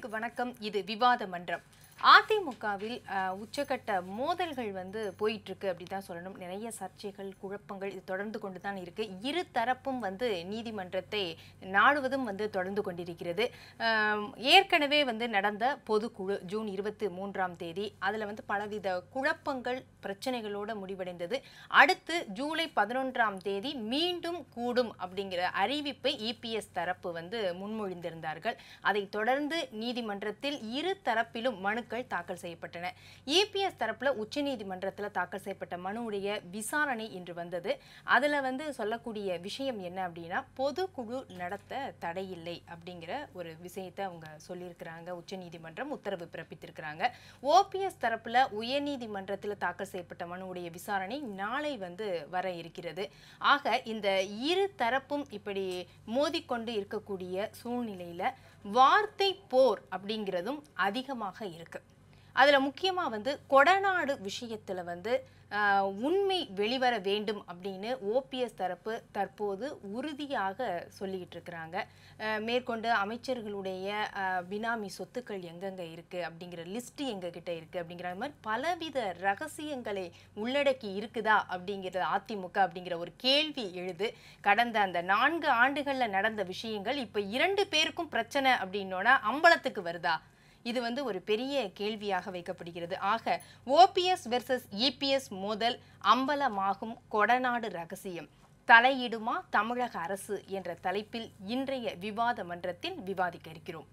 விருந்தினர்களுக்கு வணக்கம் இது விவாத மன்றம் அதிமுகவில் அஹ், உச்சக்கட்ட மோதல்கள் வந்து போயிட்டு இருக்கு அப்படி தான் சொல்லணும் நிறைய சர்ச்சைகள் குழப்பங்கள் இது தொடர்ந்து கொண்டு தான் இருக்கு இரு தரப்பும் வந்து நீதிமன்றத்தை நாடுவதும் வந்து தொடர்ந்து கொண்டிருக்கிறது அஹ், ஏற்கனவே வந்து நடந்த பொதுக்குழு ஜூன் இருபத்தி மூன்றாம் தேதி அதில் வந்து பலவித குழப்பங்கள் பிரச்சனைகளோட முடிவடைந்தது அடுத்து ஜூலை பதினொன்றாம் தேதி மீண்டும் கூடும் அப்படிங்கிற அறிவிப்பை இபிஎஸ் தரப்பு வந்து முன்மொழிந்திருந்தார்கள் அதைத் தொடர்ந்து நீதிமன்றத்தில் இரு தரப்பிலும் மனுக்கள் தாக்கல் செய்யப்பட்டன இபிஎஸ் தரப்புல உச்சநீதிமன்றத்தில் தாக்கல் செய்யப்பட்ட மனுவுடைய விசாரணை இன்று வந்தது அதுல வந்து சொல்லக்கூடிய விஷயம் என்ன அப்படின்னா பொதுக்குழு நடத்த தடையில்லை அப்படிங்கிற ஒரு விஷயத்தை அவங்க சொல்லியிருக்கிறாங்க உச்சநீதிமன்றம் உத்தரவு பிறப்பித்திருக்கிறாங்க ஓபிஎஸ் தரப்புல உயர்நீதிமன்றத்தில் தாக்கல் செய்யப்பட்ட மனுவுடைய விசாரணை நாளை வந்து வர இருக்கிறது ஆக இந்த இரு தரப்பும் இப்படி மோதிக்கொண்டு இருக்கக்கூடிய சூழ்நிலையில வார்த்தை போர் அப்படிங்கிறதும் அதிகமாக இருக்கு அதுல முக்கியமா வந்து கொடநாடு விஷயத்துல வந்து ஆஹ், உண்மை வெளிவர வேண்டும் அப்படின்னு ஓபிஎஸ் தரப்பு தற்போது உறுதியாக சொல்லிக்கிட்டு இருக்கிறாங்க ஆஹ், மேற்கொண்டு அமைச்சர்களுடைய ஆஹ், பினாமி சொத்துக்கள் எங்கெங்க இருக்கு அப்படிங்கிற லிஸ்ட் எங்க கிட்ட இருக்கு அப்படிங்கிற மாதிரி பலவித ரகசியங்களை உள்ளடக்கி இருக்குதா அப்படிங்கிறது அதிமுக அப்படிங்கிற ஒரு கேள்வி எழுது கடந்த அந்த நான்கு ஆண்டுகள்ல நடந்த விஷயங்கள் இப்ப இரண்டு பேருக்கும் பிரச்சனை அப்படின்னோன்னா அம்பலத்துக்கு வருதா இது வந்து ஒரு பெரிய கேள்வியாக வைக்கப்படுகிறது ஆக ஓபிஎஸ் வெர்சஸ் இபிஎஸ் மோதல் அம்பலமாகும் கொடநாடு ரகசியம் தலையிடுமா தமிழக அரசு என்ற தலைப்பில் இன்றைய விவாத மன்றத்தில் விவாதிக்க இருக்கிறோம்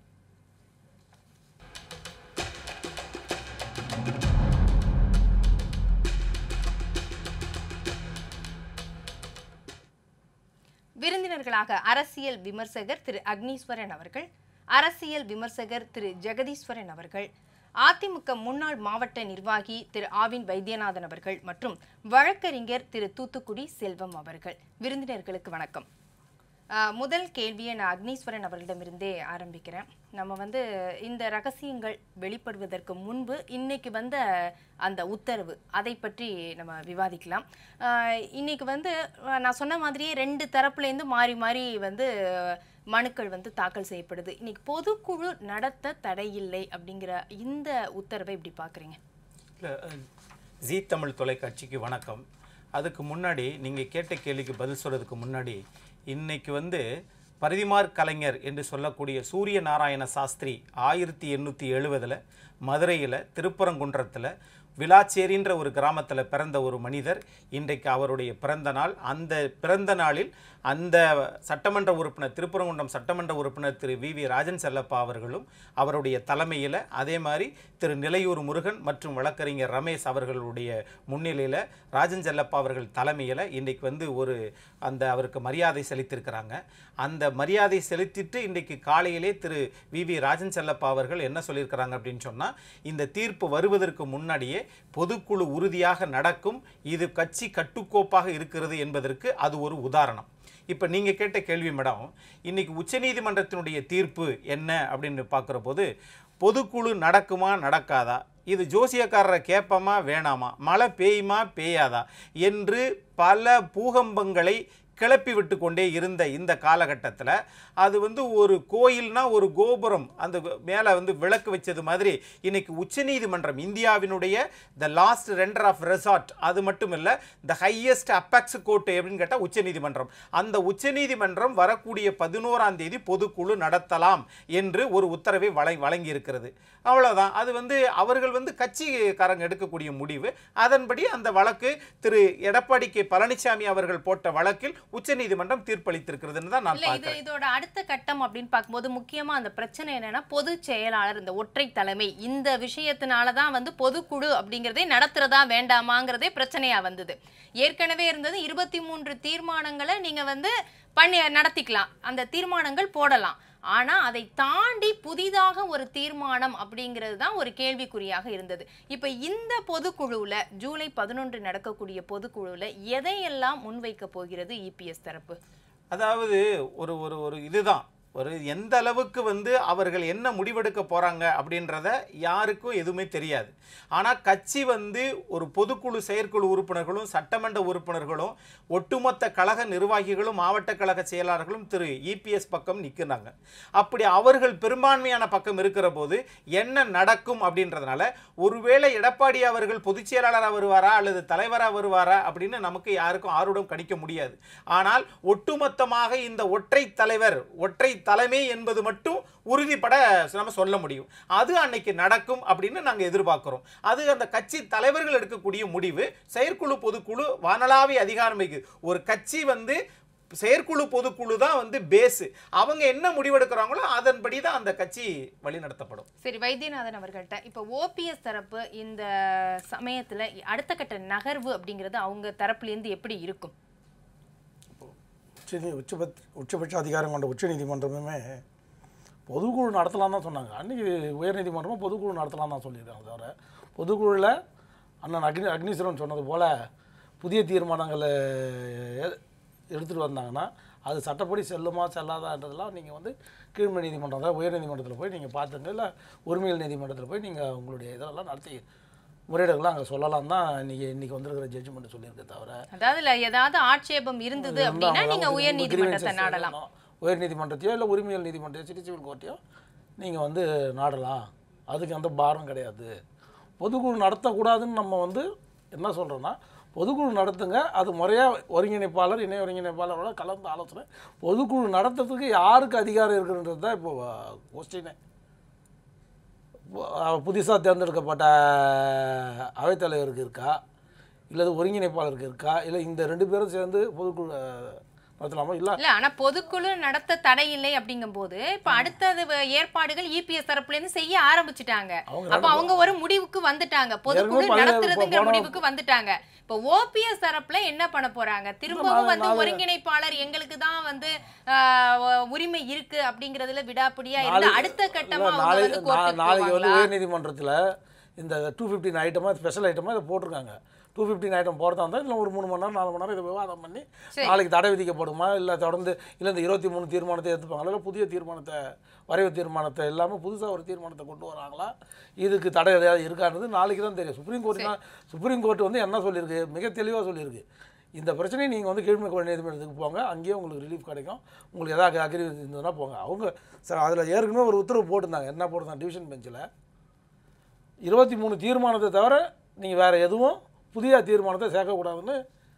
விருந்தினர்களாக அரசியல் விமர்சகர் திரு அக்னீஸ்வரன் அவர்கள் அரசியல் விமர்சகர் திரு ஜெகதீஸ்வரன் அவர்கள் அதிமுக முன்னாள் மாவட்ட நிர்வாகி திரு ஆவின் வைத்தியநாதன் அவர்கள் மற்றும் வழக்கறிஞர் திரு தூத்துக்குடி செல்வம் அவர்கள் விருந்தினர்களுக்கு வணக்கம் ஆஹ் முதல் கேள்வியை நான் அக்னீஸ்வரன் அவர்களிடமிருந்தே ஆரம்பிக்கிறேன் நம்ம வந்து இந்த ரகசியங்கள் வெளிப்படுவதற்கு முன்பு இன்னைக்கு வந்த அந்த உத்தரவு அதை பற்றி நம்ம விவாதிக்கலாம் ஆஹ் இன்னைக்கு வந்து ஆஹ் நான் சொன்ன மாதிரியே ரெண்டு தரப்புலேருந்து மாறி மாறி வந்து மனுக்கள் வந்து தாக்கல் செய்யப்படுது இன்னைக்கு பொதுக்குழு நடத்த தடையில்லை அப்படிங்கிற இந்த உத்தரவை இப்படி பார்க்குறீங்க இல்லை ஜீ தமிழ் தொலைக்காட்சிக்கு வணக்கம் அதுக்கு முன்னாடி நீங்கள் கேட்ட கேள்விக்கு பதில் சொல்கிறதுக்கு முன்னாடி இன்னைக்கு வந்து பரிதிமார் கலைஞர் என்று சொல்லக்கூடிய சூரிய நாராயண சாஸ்திரி ஆயிரத்தி எண்ணூற்றி எழுபதில் மதுரையில் திருப்பரங்குன்றத்தில் விளாச்சேரின்ற ஒரு கிராமத்தில் பிறந்த ஒரு மனிதர் இன்றைக்கு அவருடைய பிறந்த நாள் அந்த பிறந்த நாளில் அந்த சட்டமன்ற உறுப்பினர் திருப்பரங்குன்றம் சட்டமன்ற உறுப்பினர் திரு வி வி ராஜன் செல்லப்பா அவர்களும் அவருடைய தலைமையில் அதே மாதிரி திரு நிலையூர் முருகன் மற்றும் வழக்கறிஞர் ரமேஷ் அவர்களுடைய முன்னிலையில் ராஜன் செல்லப்பா அவர்கள் தலைமையில் இன்றைக்கு வந்து ஒரு அந்த அவருக்கு மரியாதை செலுத்தியிருக்கிறாங்க அந்த மரியாதை செலுத்திட்டு இன்றைக்கு காலையிலே திரு வி வி ராஜன் செல்லப்பா அவர்கள் என்ன சொல்லியிருக்கிறாங்க அப்படின்னு சொன்னால் இந்த தீர்ப்பு வருவதற்கு முன்னாடியே பொதுக்குழு உறுதியாக நடக்கும் இது கட்சி கட்டுக்கோப்பாக இருக்கிறது என்பதற்கு அது ஒரு உதாரணம் இப்போ நீங்கள் கேட்ட கேள்வி மேடம் இன்னைக்கு உச்சநீதிமன்றத்தினுடைய தீர்ப்பு என்ன அப்படின்னு பார்க்குற போது பொதுக்குழு நடக்குமா நடக்காதா இது ஜோசியக்காரரை கேட்போமா வேணாமா மழை பெய்யுமா பெய்யாதா என்று பல பூகம்பங்களை கிளப்பி விட்டு கொண்டே இருந்த இந்த காலகட்டத்தில் அது வந்து ஒரு கோயில்னா ஒரு கோபுரம் அந்த மேலே வந்து விளக்கு வச்சது மாதிரி இன்னைக்கு உச்சநீதிமன்றம் இந்தியாவினுடைய the last render of resort அது மட்டும் இல்லை த ஹையஸ்ட் அப்பெக்ஸ் கோர்ட் அப்படின்னு கேட்டால் உச்சநீதிமன்றம் அந்த உச்சநீதிமன்றம் வரக்கூடிய பதினோராம் தேதி பொதுக்குழு நடத்தலாம் என்று ஒரு உத்தரவை வழ வழங்கி இருக்கிறது அவ்வளோதான் அது வந்து அவர்கள் வந்து கட்சிக்காரங்க எடுக்கக்கூடிய முடிவு அதன்படி அந்த வழக்கு திரு எடப்பாடி கே பழனிசாமி அவர்கள் போட்ட வழக்கில் உச்சநீதிமன்றம் தீர்ப்பளித்திருக்கிறதுன்னு தான் நான் இல்ல இது பார்க்கிறேன் இதோட அடுத்த கட்டம் அப்படின்னு பார்க்கும்போது முக்கியமா அந்த பிரச்சனை என்னன்னா பொதுச் செயலாளர் இந்த ஒற்றை தலைமை இந்த விஷயத்தினால தான் வந்து பொதுக்குழு அப்படிங்கிறதே நடத்துறதா வேண்டாமாங்கிறதே பிரச்சனையா வந்தது ஏற்கனவே இருந்தது இருபத்தி மூன்று தீர்மானங்களை நீங்க வந்து பண்ணி நடத்திக்கலாம் அந்த தீர்மானங்கள் போடலாம் ஆனா அதை தாண்டி புதிதாக ஒரு தீர்மானம் அப்படிங்கிறது தான் ஒரு கேள்விக்குறியாக இருந்தது இப்ப இந்த பொதுக்குழுவுல ஜூலை பதினொன்று நடக்கக்கூடிய பொதுக்குழுவுல எதையெல்லாம் முன்வைக்க போகிறது இபிஎஸ் தரப்பு அதாவது ஒரு ஒரு ஒரு இதுதான் ஒரு எந்த அளவுக்கு வந்து அவர்கள் என்ன முடிவெடுக்க போறாங்க அப்படின்றத யாருக்கும் எதுவுமே தெரியாது ஆனா கட்சி வந்து ஒரு பொதுக்குழு செயற்குழு உறுப்பினர்களும் சட்டமன்ற உறுப்பினர்களும் ஒட்டுமொத்த கழக நிர்வாகிகளும் மாவட்ட கழக செயலாளர்களும் திரு இபிஎஸ் பக்கம் நிற்கிறாங்க அப்படி அவர்கள் பெரும்பான்மையான பக்கம் இருக்கிற போது என்ன நடக்கும் அப்படின்றதுனால ஒருவேளை எடப்பாடி அவர்கள் பொதுச் செயலாளராக வருவாரா அல்லது தலைவராக வருவாரா அப்படின்னு நமக்கு யாருக்கும் ஆர்வம் கணிக்க முடியாது ஆனால் ஒட்டுமொத்தமாக இந்த ஒற்றை தலைவர் ஒற்றை தலைமை என்பது மட்டும் உறுதிப்பட நம்ம சொல்ல முடியும் அது அன்னைக்கு நடக்கும் அப்படின்னு நாங்கள் எதிர்பார்க்கிறோம் அது அந்த கட்சி தலைவர்கள் எடுக்கக்கூடிய முடிவு செயற்குழு பொதுக்குழு வானளாவிய அதிகாரம் மிகு ஒரு கட்சி வந்து செயற்குழு பொதுக்குழு தான் வந்து பேஸு அவங்க என்ன முடிவெடுக்கிறாங்களோ அதன்படி தான் அந்த கட்சி வழிநடத்தப்படும் சரி வைத்தியநாதன் அவர்கள்ட்ட இப்போ ஓபிஎஸ் தரப்பு இந்த சமயத்துல அடுத்த கட்ட நகர்வு அப்படிங்கிறது அவங்க தரப்புலேருந்து எப்படி இருக்கும் உச்ச உச்சபத் உச்சபட்ச அதிகாரம் கொண்ட உச்ச நீதிமன்றமுமே பொதுக்குழு நடத்தலாம் தான் சொன்னாங்க அன்றைக்கி உயர்நீதிமன்றமும் பொதுக்குழு நடத்தலாம் தான் சொல்லியிருக்காங்க தவிர பொதுக்குழுவில் அண்ணன் அக்னி அக்னீஸ்வரன் சொன்னது போல் புதிய தீர்மானங்களை எடுத்துகிட்டு வந்தாங்கன்னா அது சட்டப்படி செல்லுமா செல்லாதான்றதெல்லாம் நீங்கள் வந்து கீழ்மை நீதிமன்றம் அதாவது உயர்நீதிமன்றத்தில் போய் நீங்கள் பார்த்துங்க இல்லை உரிமையல் நீதிமன்றத்தில் போய் நீங்கள் உங்களுடைய இதெல்லாம் நடத்தி முறையீடுகள்லாம் அங்கே சொல்லலாம் தான் இன்றைக்கி இன்றைக்கி வந்திருக்கிற ஜட்ஜ்மெண்ட் சொல்லியிருக்கே தவிர அதாவது இல்ல ஏதாவது ஆட்சேபம் இருந்தது அப்படின்னா நீங்க உயர் நீதிமன்றத்தை நாடலாம் உயர் நீதிமன்றத்தையோ இல்லை உரிமையல் நீதிமன்றத்தையோ சிட்டி சிவில் கோர்ட்டையோ நீங்கள் வந்து நாடலாம் அதுக்கு எந்த பாரம் கிடையாது பொதுக்குழு நடத்தக்கூடாதுன்னு நம்ம வந்து என்ன சொல்கிறோன்னா பொதுக்குழு நடத்துங்க அது முறையாக ஒருங்கிணைப்பாளர் இணை ஒருங்கிணைப்பாளரோட கலந்து ஆலோசனை பொதுக்குழு நடத்துறதுக்கு யாருக்கு அதிகாரம் இருக்குன்றது தான் இப்போ கொஸ்டினே புதுசாக தேர்ந்தெடுக்கப்பட்ட அவைத்தலைவருக்கு இருக்கா இல்லை ஒருங்கிணைப்பாளருக்கு இருக்கா இல்லை இந்த ரெண்டு பேரும் சேர்ந்து பொதுக்குழு அஹ், நடத்தலாமா இல்லை இல்ல ஆனா பொதுக்குழு நடத்த தடை இல்லை அப்படிங்கும்போது இப்ப அடுத்தது வ- ஏற்பாடுகள் இபிஎஸ் தரப்புல இருந்து செய்ய ஆரம்பிச்சிட்டாங்க அவங்க அப்ப அவங்க ஒரு முடிவுக்கு வந்துட்டாங்க பொதுக்குழு ஏற்கனவே பழைய- நடத்துறதுங்கிற போன- முடிவுக்கு வந்துட்டாங்க இப்ப ஓபிஎஸ் தரப்புல என்ன பண்ண போறாங்க திரும்பவும் வந்து நாலு- ஒருங்கிணைப்பாளர் எங்களுக்கு தான் வந்து ஆஹ், உரிமை இருக்கு அப்படிங்கறதுல விடாப்பிடியா இருந்து நாளை- அடுத்த கட்டமா இல்ல, அவங்க நாளை- வந்து நா- கோர்ட்டுக்கு நாளைக்கு வந்து போவாங்களா? உயர்நீதிமன்றத்தில் இந்த டூ ஃபிஃப்டின் ஐட்டமாக ஸ்பெஷல் ஐட்டமாக இதை போட்டிருக்காங்க டூ ஃபிஃப்டின் ஐட்டம் போகிறதா இருந்தால் இதில் ஒரு மூணு மணி நேரம் நாலு மணி நேரம் இதை விவாதம் பண்ணி சரி. நாளைக்கு தடை விதிக்கப்படுமா இல்லை தொடர்ந்து இல்லை இந்த இருபத்தி மூணு தீர்மானத்தை எடுத்துப்பாங்களா இல்லை புதிய தீர்மானத்தை வரைவு தீர்மானத்தை இல்லாமல் புதுசாக ஒரு தீர்மானத்தை கொண்டு வராங்களா இதுக்கு தடை எதாவது இருக்கான்றது நாளைக்கு தான் தெரியும் சுப்ரீம் கோர்ட்னா சுப்ரீம் கோர்ட் வந்து என்ன சொல்லியிருக்கு மிக தெளிவாக சொல்லியிருக்கு இந்த பிரச்சனையை நீங்கள் வந்து கீழ்மை கோர்ட் நீதிமன்றத்துக்கு போங்க அங்கேயே உங்களுக்கு ரிலீஃப் கிடைக்கும் உங்களுக்கு எதாவது அக்ரி இருந்ததுன்னா போங்க அவங்க சார் அதில் ஏற்கனவே ஒரு உத்தரவு போட்டிருந்தாங்க என்ன போட்டிருந்தாங்க டிவிஷன் பெஞ்சில் இருபத்தி மூணு தீர்மானத்தை தவிர நீங்கள் வேறு எதுவும் புதிய தீர்மானத்தை சேர்க்கக்கூடாதுன்னு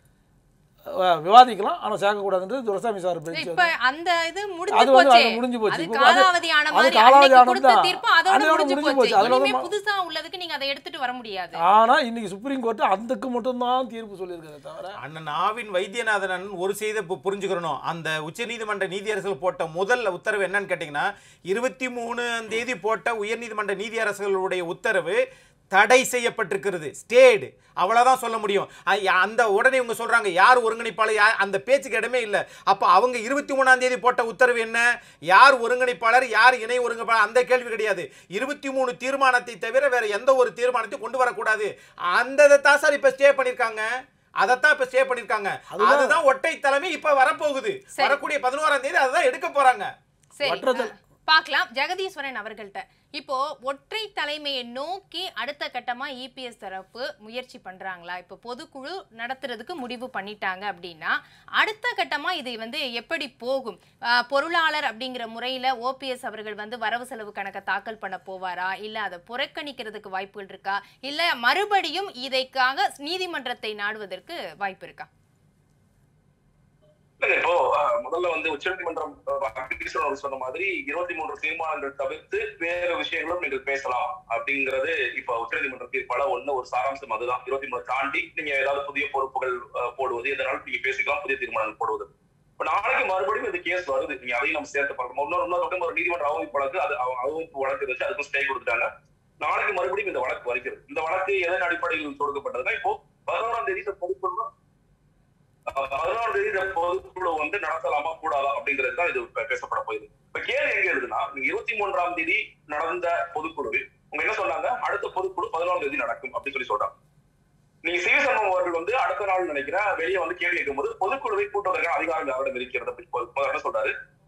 அஹ், விவாதிக்கலாம் ஆனால் சேர்க்கக்கூடாதுன்றது துரசாமி சார் பெஞ்ச் இப்ப அந்த இது அது முடிஞ்சு வந்து போச்சு அது முடிஞ்சு போச்சு. அது இப்போ அது- காலாவதி ஆன அது மாதிரி காலாவதி அன்னைக்கு ஆனது கொடுத்த தான். தீர்ப்பு அதோட அதோட முடிஞ்சு முடிஞ்சு போச்சு போச்சு. அதனால இனிமே தான் புதுசா உள்ளதுக்கு நீங்க அதை எடுத்துட்டு வர முடியாது ஆனால் இன்னைக்கு சுப்ரீம் கோர்ட்டு அதுக்கு மட்டும்தான் தீர்ப்பு சொல்லியிருக்கிறத தவிர அண்ணன் ஆவின் வைத்தியநாதன் அண்ணன் ஒரு செய்தி பு- புரிஞ்சுக்கிறணும் அந்த உச்சநீதிமன்ற நீதியரசர்கள் போட்ட முதல் உத்தரவு என்னன்னு கேட்டிங்கன்னா இருபத்தி மூணாம் தேதி போட்ட உயர்நீதிமன்ற நீதியரசர்களுடைய உத்தரவு தடை செய்யப்பட்டிருக்கிறது ஸ்டேடு அவ்வளவுதான் சொல்ல முடியும் அ- அந்த உடனே இவங்க சொல்றாங்க யார் ஒருங்கிணைப்பாளர் யார் அந்த பேச்சுக்கு இடமே இல்லை அப்போ அவங்க இருபத்தி மூணாம் தேதி போட்ட உத்தரவு என்ன யார் ஒருங்கிணைப்பாளர் யார் இணை ஒருங்கிணைப்பாளர் அந்த கேள்வி கிடையாது இருபத்தி மூணு தீர்மானத்தை தவிர வேற எந்த ஒரு தீர்மானத்தையும் கொண்டு வரக்கூடாது அந்த தான் சார் இப்போ ஸ்டே பண்ணியிருக்காங்க அதைத்தான் இப்ப ஸ்டே பண்ணிருக்காங்க அதுதான். அதுதான் ஒற்றை தலைமை இப்ப வரப்போகுது சரி. வரக்கூடிய பதினோராம் தேதி அதுதான் எடுக்க போறாங்க சரி வற்றத்தில்- அஹ், பார்க்கலாம் ஜெகதீஸ்வரன் அவர்கள்ட்ட இப்போ ஒற்றை தலைமையை நோக்கி அடுத்த கட்டமா இபிஎஸ் தரப்பு முயற்சி பண்றாங்களா இப்போ பொதுக்குழு நடத்துறதுக்கு முடிவு பண்ணிட்டாங்க அப்படின்னா அடுத்த கட்டமா இது வந்து எப்படி போகும் அஹ், பொருளாளர் அப்படிங்கிற முறையில ஓபிஎஸ் அவர்கள் வந்து வரவு செலவு கணக்கை தாக்கல் பண்ண போவாரா இல்ல அதை புறக்கணிக்கிறதுக்கு வாய்ப்புகள் இருக்கா இல்ல மறுபடியும் இதைக்காக நீதிமன்றத்தை நாடுவதற்கு வாய்ப்பு இருக்கா இல்ல இப்போ அஹ், முதல்ல வந்து உச்சநீதிமன்றம் அஹ், அக்னீஸ்வரன் அவர் சொன்ன மாதிரி இருபத்தி மூன்று தீர்மானங்கள் தவிர்த்து வேற விஷயங்களும் நீங்கள் பேசலாம் அப்படிங்கிறது இப்ப உச்சநீதிமன்ற தீர்ப்பால ஒண்ணு ஒரு சாராம்சம் அதுதான் இருபத்தி மூணு தாண்டி நீங்க ஏதாவது புதிய பொறுப்புகள் அஹ், போடுவது எதனாலும் நீங்க பேசிக்கலாம் புதிய தீர்மானங்கள் போடுவது இப்ப நாளைக்கு மறுபடியும் இந்த கேஸ் வருது நீங்க அதையும் நம்ம சேர்த்து பார்க்கணும் இன்னொரு இன்னொரு பக்கம் ஒரு நீதிமன்ற அவமதிப்பு வழக்கு அது அவ- அவமதிப்பு வழக்கு வச்சு அதுக்கும் ஸ்டே கொடுத்துட்டாங்க நாளைக்கு மறுபடியும் இந்த வழக்கு வருகிறது இந்த வழக்கு எதன் அடிப்படையில் தொடுக்கப்பட்டதுன்னா இப்போ பதினோராம் தேதி இந்த பொதுக்குழு அஹ் பதினோராம் தேதி இந்த பொதுக்குழு வந்து நடத்தலாமா கூடாதா அப்படிங்கிறது தான் இது இப்ப பேசப்பட போகுது இப்ப கேள்வி எங்க எழுதுனா நீங்க இருபத்தி மூன்றாம் தேதி நடந்த பொதுக்குழுவில் உங்க என்ன சொன்னாங்க அடுத்த பொதுக்குழு பதினோராம் தேதி நடக்கும் அப்படின்னு சொல்லி சொல்றாங்க நீங்க சிவசண்முகம் அவர்கள் வந்து அடுத்த நாள் நினைக்கிறேன் வெளியே வந்து கேள்வி கேட்கும்போது பொதுக்குழுவை கூட்டுவதற்கான அதிகாரம் யாரிடம் இருக்கிறது அப்படின்னு பொது- முதல்வர் என்ன சொல்றாரு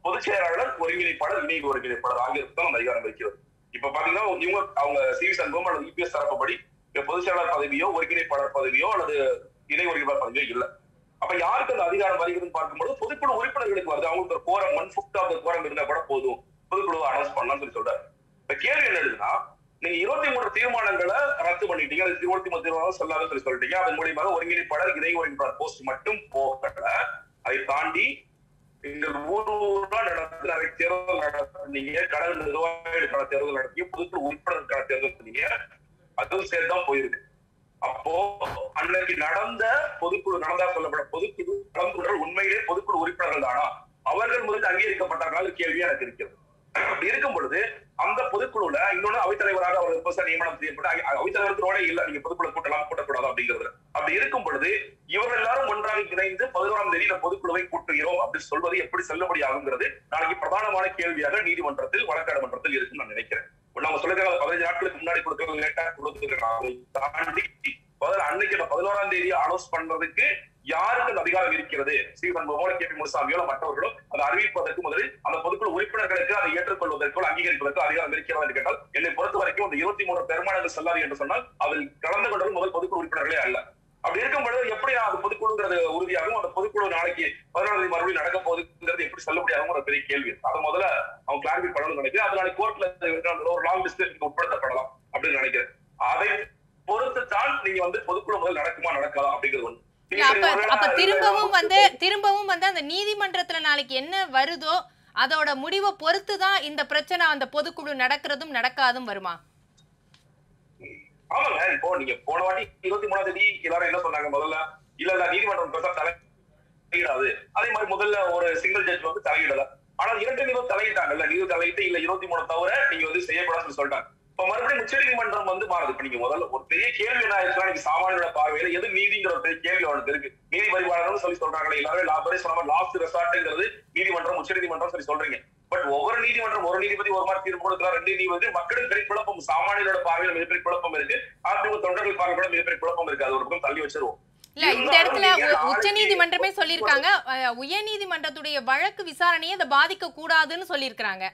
பொதுச் செயலாளர் ஒருங்கிணைப்பாளர் இணை ஒருங்கிணைப்பாளர் ஆகியோருக்கு தான் அந்த அதிகாரம் இருக்கிறது இப்ப பாத்தீங்கன்னா இவங்க அவங்க சி வி சண்முகம் அல்லது இபிஎஸ் தரப்புப்படி இப்ப பொதுச் செயலாளர் பதவியோ ஒருங்கிணைப்பாளர் பதவியோ அல்லது இணை ஒருங்கிணைப்பாளர் பதவியோ இல்ல அப்ப யாருக்கு அந்த அதிகாரம் வருகிறதுன்னு பார்க்கும்போது பொதுக்குழு உறுப்பினர்களுக்கு வருது அவங்களுக்கு ஒரு quorum one fifth of quorum இருந்தா கூட போதும் பொதுக்குழுவை அனௌன்ஸ் பண்ணலாம்னு சொல்லி சொல்றாரு இப்ப கேள்வி என்ன எழுதுனா நீங்க இருபத்தி மூணு தீர்மானங்களை ரத்து பண்ணிட்டீங்க அது இருபத்தி மூணு தீர்மானம் சொல்லாத சொல்லி சொல்லிட்டீங்க அதன் மூலியமாக ஒருங்கிணைப்பாளர் இணை ஒருங்கிணைப்பாளர் போஸ்ட் மட்டும் போகல அதை தாண்டி எங்கள் ஊர் ஊரா நடத்தி நிறைய தேர்தல் நடத்தினீங்க கடல் நிர்வாகிகளுக்கான தேர்தல் நடத்திய பொதுக்குழு உறுப்பினருக்கான தேர்தல் நடத்தினீங்க அதுவும் சேர்த்துதான் போயிருக்கு அப்போ அன்னைக்கு நடந்த பொதுக்குழு நடந்தா சொல்லப்பட பொதுக்குழு கலந்துரையாடல் உண்மையிலே பொதுக்குழு உறுப்பினர்கள் தானா அவர்கள் முதலில் அங்கீகரிக்கப்பட்டார்கள் கேள்வி எனக்கு இருக்கிறது அப்படி இருக்கும் பொழுது அந்த பொதுக்குழுல இன்னொன்னு அவைத்தலைவராக அவர் புதுசா நியமனம் செய்யப்பட்டு அவை- அவைத்தலைவருக்கு ரோலே இல்ல நீங்க பொதுக்குழு கூட்டலாம் கூட்டக்கூடாது அப்படிங்கிறது அப்படி இருக்கும் பொழுது இவர்கள் எல்லாரும் ஒன்றாக இணைந்து பதினோராம் தேதி இந்த பொதுக்குழுவை கூட்டுகிறோம் அப்படி சொல்வது எப்படி செல்லுபடி ஆகுங்கிறது நாளைக்கு பிரதானமான கேள்வியாக நீதிமன்றத்தில் வழக்காடு மன்றத்தில் இருக்குன்னு நான் நினைக்கிறேன் நம்ம சொல்லிருக்காங்க பதினஞ்சு நாட்களுக்கு முன்னாடி கொடுக்கறது லேட்டா கொடுத்துருக்காங்க அதை தாண்டி முதல்ல அன்னைக்கு அந்த பதினோராம் தேதி அனௌன்ஸ் பண்றதுக்கு யாருக்கு அந்த அதிகாரம் இருக்கிறது ஸ்ரீவன் மோகன் கே பி முனுசாமியோ இல்ல மற்றவர்களோ அதை அறிவிப்பதற்கு முதலில் அந்த பொதுக்குழு உறுப்பினர்களுக்கு அதை ஏற்றுக்கொள்வதற்கோ அங்கீகரிப்பதற்கோ அதிகாரம் இருக்கிறதா என்று கேட்டால் என்னை பொறுத்த வரைக்கும் அந்த இருபத்தி மூணு பெருமானங்கள் செல்லாது என்று சொன்னால் அதில் கலந்து கொண்டது முதல் பொதுக்குழு உறுப்பினர்களே அல்ல அப்படி இருக்கும் பொழுது எப்படி அந்த பொதுக்குழுங்கிறது உறுதியாகும் அந்த பொதுக்குழு நாளைக்கு பதினாலாம் தேதி மறுபடியும் நடக்க போகுதுங்கிறது எப்படி செல்லுபடியாகும் ஒரு பெரிய கேள்வி அதை முதல்ல அவங்க கிளாரிஃபை பண்ணணும்னு நினைக்கிறேன் அது நாளைக்கு கோர்ட்ல ஒரு லாங் டிஸ்டன்ஸ் உட்படுத்தப்படலாம் அப்படின்னு நினைக்கிறேன் அதை பொறுத்து தான் நீங்க வந்து பொதுக்குழு முதல் நடக்குமா நடக்கலாம் அப்படிங்கிறது ஒண்ணு இல்ல அப்ப அப்ப திரும்பவும் வந்து திரும்பவும் வந்து அந்த நீதிமன்றத்துல நாளைக்கு என்ன வருதோ அதோட முடிவை பொறுத்து தான் இந்த பிரச்சனை அந்த பொதுக்குழு நடக்கிறதும் நடக்காதும் வருமா ஆமாங்க இப்போ நீங்க போன வாட்டி இருபத்தி மூணாம் தேதி எல்லாரும் என்ன சொன்னாங்க முதல்ல இல்ல இல்ல நீதிமன்றம் பெருசா தலையிடாது அதே மாதிரி முதல்ல ஒரு சிங்கிள் ஜட்ஜ் வந்து தலையிடல ஆனா இரண்டு நீதி தலையிட்டாங்கல்ல நீதி தலையிட்டு இல்ல இருபத்தி மூணு தவிர நீங்க வந்து செய்யக்கூடாதுன்னு சொல்லிட்டாங்க இப்ப மறுபடியும் உச்ச நீதிமன்றம் வந்து மாறுது இப்ப நீங்க முதல்ல ஒரு பெரிய கேள்வி என்ன ஆயிடுச்சுன்னா நீங்க சாமானியோட பார்வையில எது நீதிங்கிற ஒரு பெரிய கேள்வி அவனுக்கு இருக்கு நீதி பரிபாலனம் சொல்லி சொல்றாங்களே எல்லாரும் லாபரே சொன்ன லாஸ்ட் ரெசார்ட்ங்கிறது நீதிமன்றம் உச்ச நீதிமன்றம் சொல்லி சொல்றீங்க பட் ஒவ்வொரு நீதிமன்றம் ஒரு நீதிபதி ஒரு மாதிரி தீர்ப்பு கொடுக்கலாம் ரெண்டு நீதிபதி மக்களுக்கு பெரிய குழப்பம் சாமானியரோட பார்வையில மிகப்பெரிய குழப்பம் இருக்கு அதிமுக தொண்டர்கள் பார்வையில மிகப்பெரிய குழப்பம் இருக்கு அது ஒரு பக்கம் தள்ளி வச்சிருவோம் இல்ல இந்த இடத்துல உச்ச நீதிமன்றமே சொல்லியிருக்காங்க உயர் நீதிமன்றத்துடைய வழக்கு விசாரணையை இதை பாதிக்க கூடாதுன்னு சொல்லியிருக்காங்க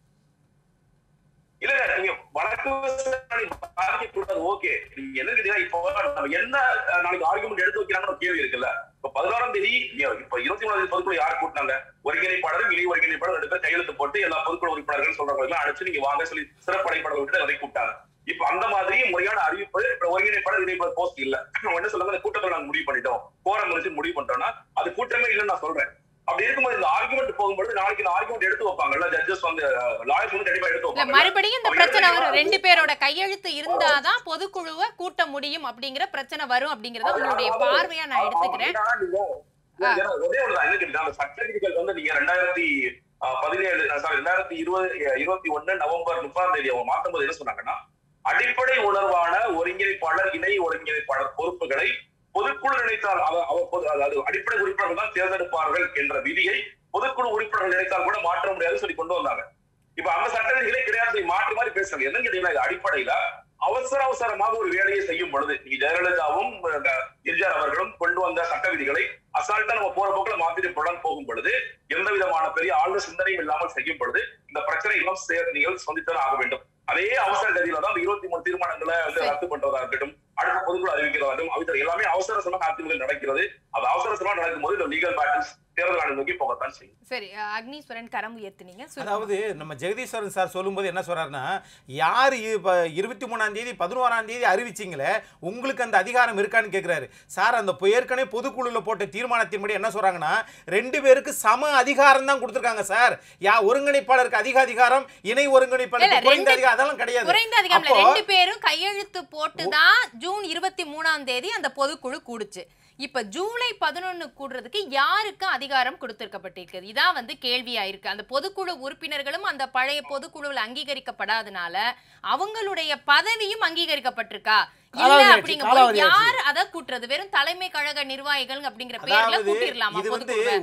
இல்ல இல்ல நீங்க வழக்கு விசாரணை பாதிக்க கூடாது ஓகே நீங்க என்ன கேட்டீங்கன்னா இப்போ நம்ம என்ன அஹ், நாளைக்கு ஆர்குமெண்ட் எடுத்து வைக்கிறாங்கன்னு ஒரு கேள்வி இருக்குல்ல இப்ப பதினாறாம் தேதி இ- இப்ப இருபத்தி மூணாம் தேதி பொதுக்குழு யார் கூட்டினாங்க ஒருங்கிணைப்பாளர் இணை ஒருங்கிணைப்பாளர் ரெண்டு பேர் கையெழுத்து போட்டு எல்லா பொதுக்குழு உறுப்பினர்கள் சொல்றவங்க எல்லாம் அழைச்சு நீங்க வாங்க சொல்லி சிறப்பு அடைப்பாளர் விட்டு அதை கூப்பிட்டாங்க இப்ப அந்த மாதிரி முறையான அறிவிப்பு இப்ப ஒருங்கிணைப்பாளர் இணைப்பாளர் போஸ்ட் இல்ல நம்ம என்ன சொல்லுங்க இந்த கூட்டத்தில் நாங்க முடிவு பண்ணிட்டோம் கோரம் முடிச்சு முடிவு பண்ணிட்டோம்னா அது கூட்டமே இல்லைன்னு நான் சொல்றேன் அப்படி இருக்கும்போது இந்த ஆர்குமெண்ட் போகும்போது நாளைக்கு இந்த ஆர்குமெண்ட் எடுத்து வைப்பாங்கல்ல ஜட்ஜஸ் வந்து லாயர்ஸ் வந்து கண்டிப்பா எடுத்து இல்ல வைப்பாங்க மறுபடியும் இந்த பிரச்சனை வரும் ரெண்டு பேரோட கையெழுத்து இருந்தாதான் பொதுக்குழுவை கூட்ட முடியும் அப்படிங்கிற பிரச்சனை வரும் அப்படிங்கறத உங்களுடைய பார்வையா நான் எடுத்துக்கிறேன் ஆமா, ஏன்னா நீங்க- ஏன்னா ஒரே ஒண்ணுதான் என்ன கேட்டீங்கன்னா, அந்த சட்ட விதிகள் வந்து நீங்க ரெண்டாயிரத்தி ஆஹ், பதினேழு சாரி ரெண்டாயிரத்தி இருபது இருபத்தி ஒண்ணு நவம்பர் முப்பதாம் தேதி அவங்க மாத்தும் போது என்ன சொன்னாங்கன்னா அடிப்படை உணர்வான ஒருங்கிணைப்பாளர் இணை ஒருங்கிணைப்பாளர் பொறுப்புகளை பொதுக்குழு நினைத்தால் அவ- அவ பொது- அதாவது அடிப்படை உறுப்பினர்கள் தான் தேர்ந்தெடுப்பார்கள் என்ற விதியை பொதுக்குழு உறுப்பினர்கள் நினைத்தால் கூட மாற்ற முடியாதுன்னு சொல்லி கொண்டு வந்தாங்க இப்ப அந்த சட்ட விதிகளே கிடையாது சொல்லி மாற்றி மாதிரி பேசுறாங்க என்னன்னு கேட்டீங்கன்னா இது அடிப்படையில அவசர அவசரமாக ஒரு வேலையை செய்யும் பொழுது நீங்க ஜெயலலிதாவும் அஹ், எம்ஜிஆர் அவர்களும் கொண்டு வந்த சட்ட விதிகளை அசால்ட்டா நம்ம போற போக்குல மாத்திட்டு புலன் போகும் பொழுது எந்த விதமான பெரிய ஆழ்ந்த சிந்தனையும் இல்லாமல் செய்யும் பொழுது இந்த பிரச்சனை எல்லாம் சே- நீங்கள் சந்தித்தான் ஆக வேண்டும் அதே அவசர கதியில தான் அந்த இருபத்தி மூணு தீர்மானங்களை வந்து சரி. ரத்து பண்றதா இருக்கட்டும் அடுத்த பொதுக்குழு அறிவிக்கிறதா இருக்கட்டும் அவை எல்லாமே அவசர அவசரமாக அதிமுக நடக்கிறது அது அவசர அவசரமா நடக்கும்போது இந்த லீகல் பேட்டர்ஸ் தேர்தல் ஆணையம் நோக்கி போகத்தான் செய்யும் சரி அஹ், அக்னீஸ்வரன் கரம் உயர்த்தினீங்க சுருக்கமா. அதாவது நம்ம ஜெகதீஸ்வரன் சார் சொல்லும்போது என்ன சொல்றாருன்னா யார் இப்போ இருபத்தி மூணாம் தேதி பதினோராம் தேதி அறிவிச்சிங்களே உங்களுக்கு அந்த அதிகாரம் இருக்கான்னு கேட்குறாரு சார் அந்த பொ- ஏற்கனவே பொதுக்குழுவில் போட்ட தீர்மானத்தின்படி என்ன சொல்றாங்கன்னா ரெண்டு பேருக்கு சம அதிகாரம் தான் கொடுத்துருக்காங்க சார் யா ஒருங்கிணைப்பாளருக்கு அதிக அதிகாரம் இணை இல்ல, ஒருங்கிணைப்பாளருக்கு குறைந்த ரெண்டு- அதிகாரம் அதெல்லாம் கிடையாது குறைந்த அதிகாரம் இல்ல, அப்போ- ரெண்டு பேரும் கையெழுத்து போட்டுதான் ஜூன் இருபத்தி மூணாம் தேதி அந்த பொதுக்குழு கூடுச்சு இப்ப ஜூலை பதினொன்னு கூடுறதுக்கு யாருக்கு அதிகாரம் கொடுத்திருக்கப்பட்டிருக்குது இதான் வந்து கேள்வியா இருக்கு அந்த பொதுக்குழு உறுப்பினர்களும் அந்த பழைய பொதுக்குழுவில் அங்கீகரிக்கப்படாதனால அவங்களுடைய பதவியும் அங்கீகரிக்கப்பட்டிருக்கா இல்ல காலாவதி ஆச்சு, அப்படிங்க காலாவதி ஆச்சு. யார் அதை கூட்டுறது வெறும் தலைமை கழக நிர்வாகிகள் அப்படிங்கிற பேர்ல அதாவது கூட்டிடலாமா இது வந்து பொதுக்குழுவை ஒரு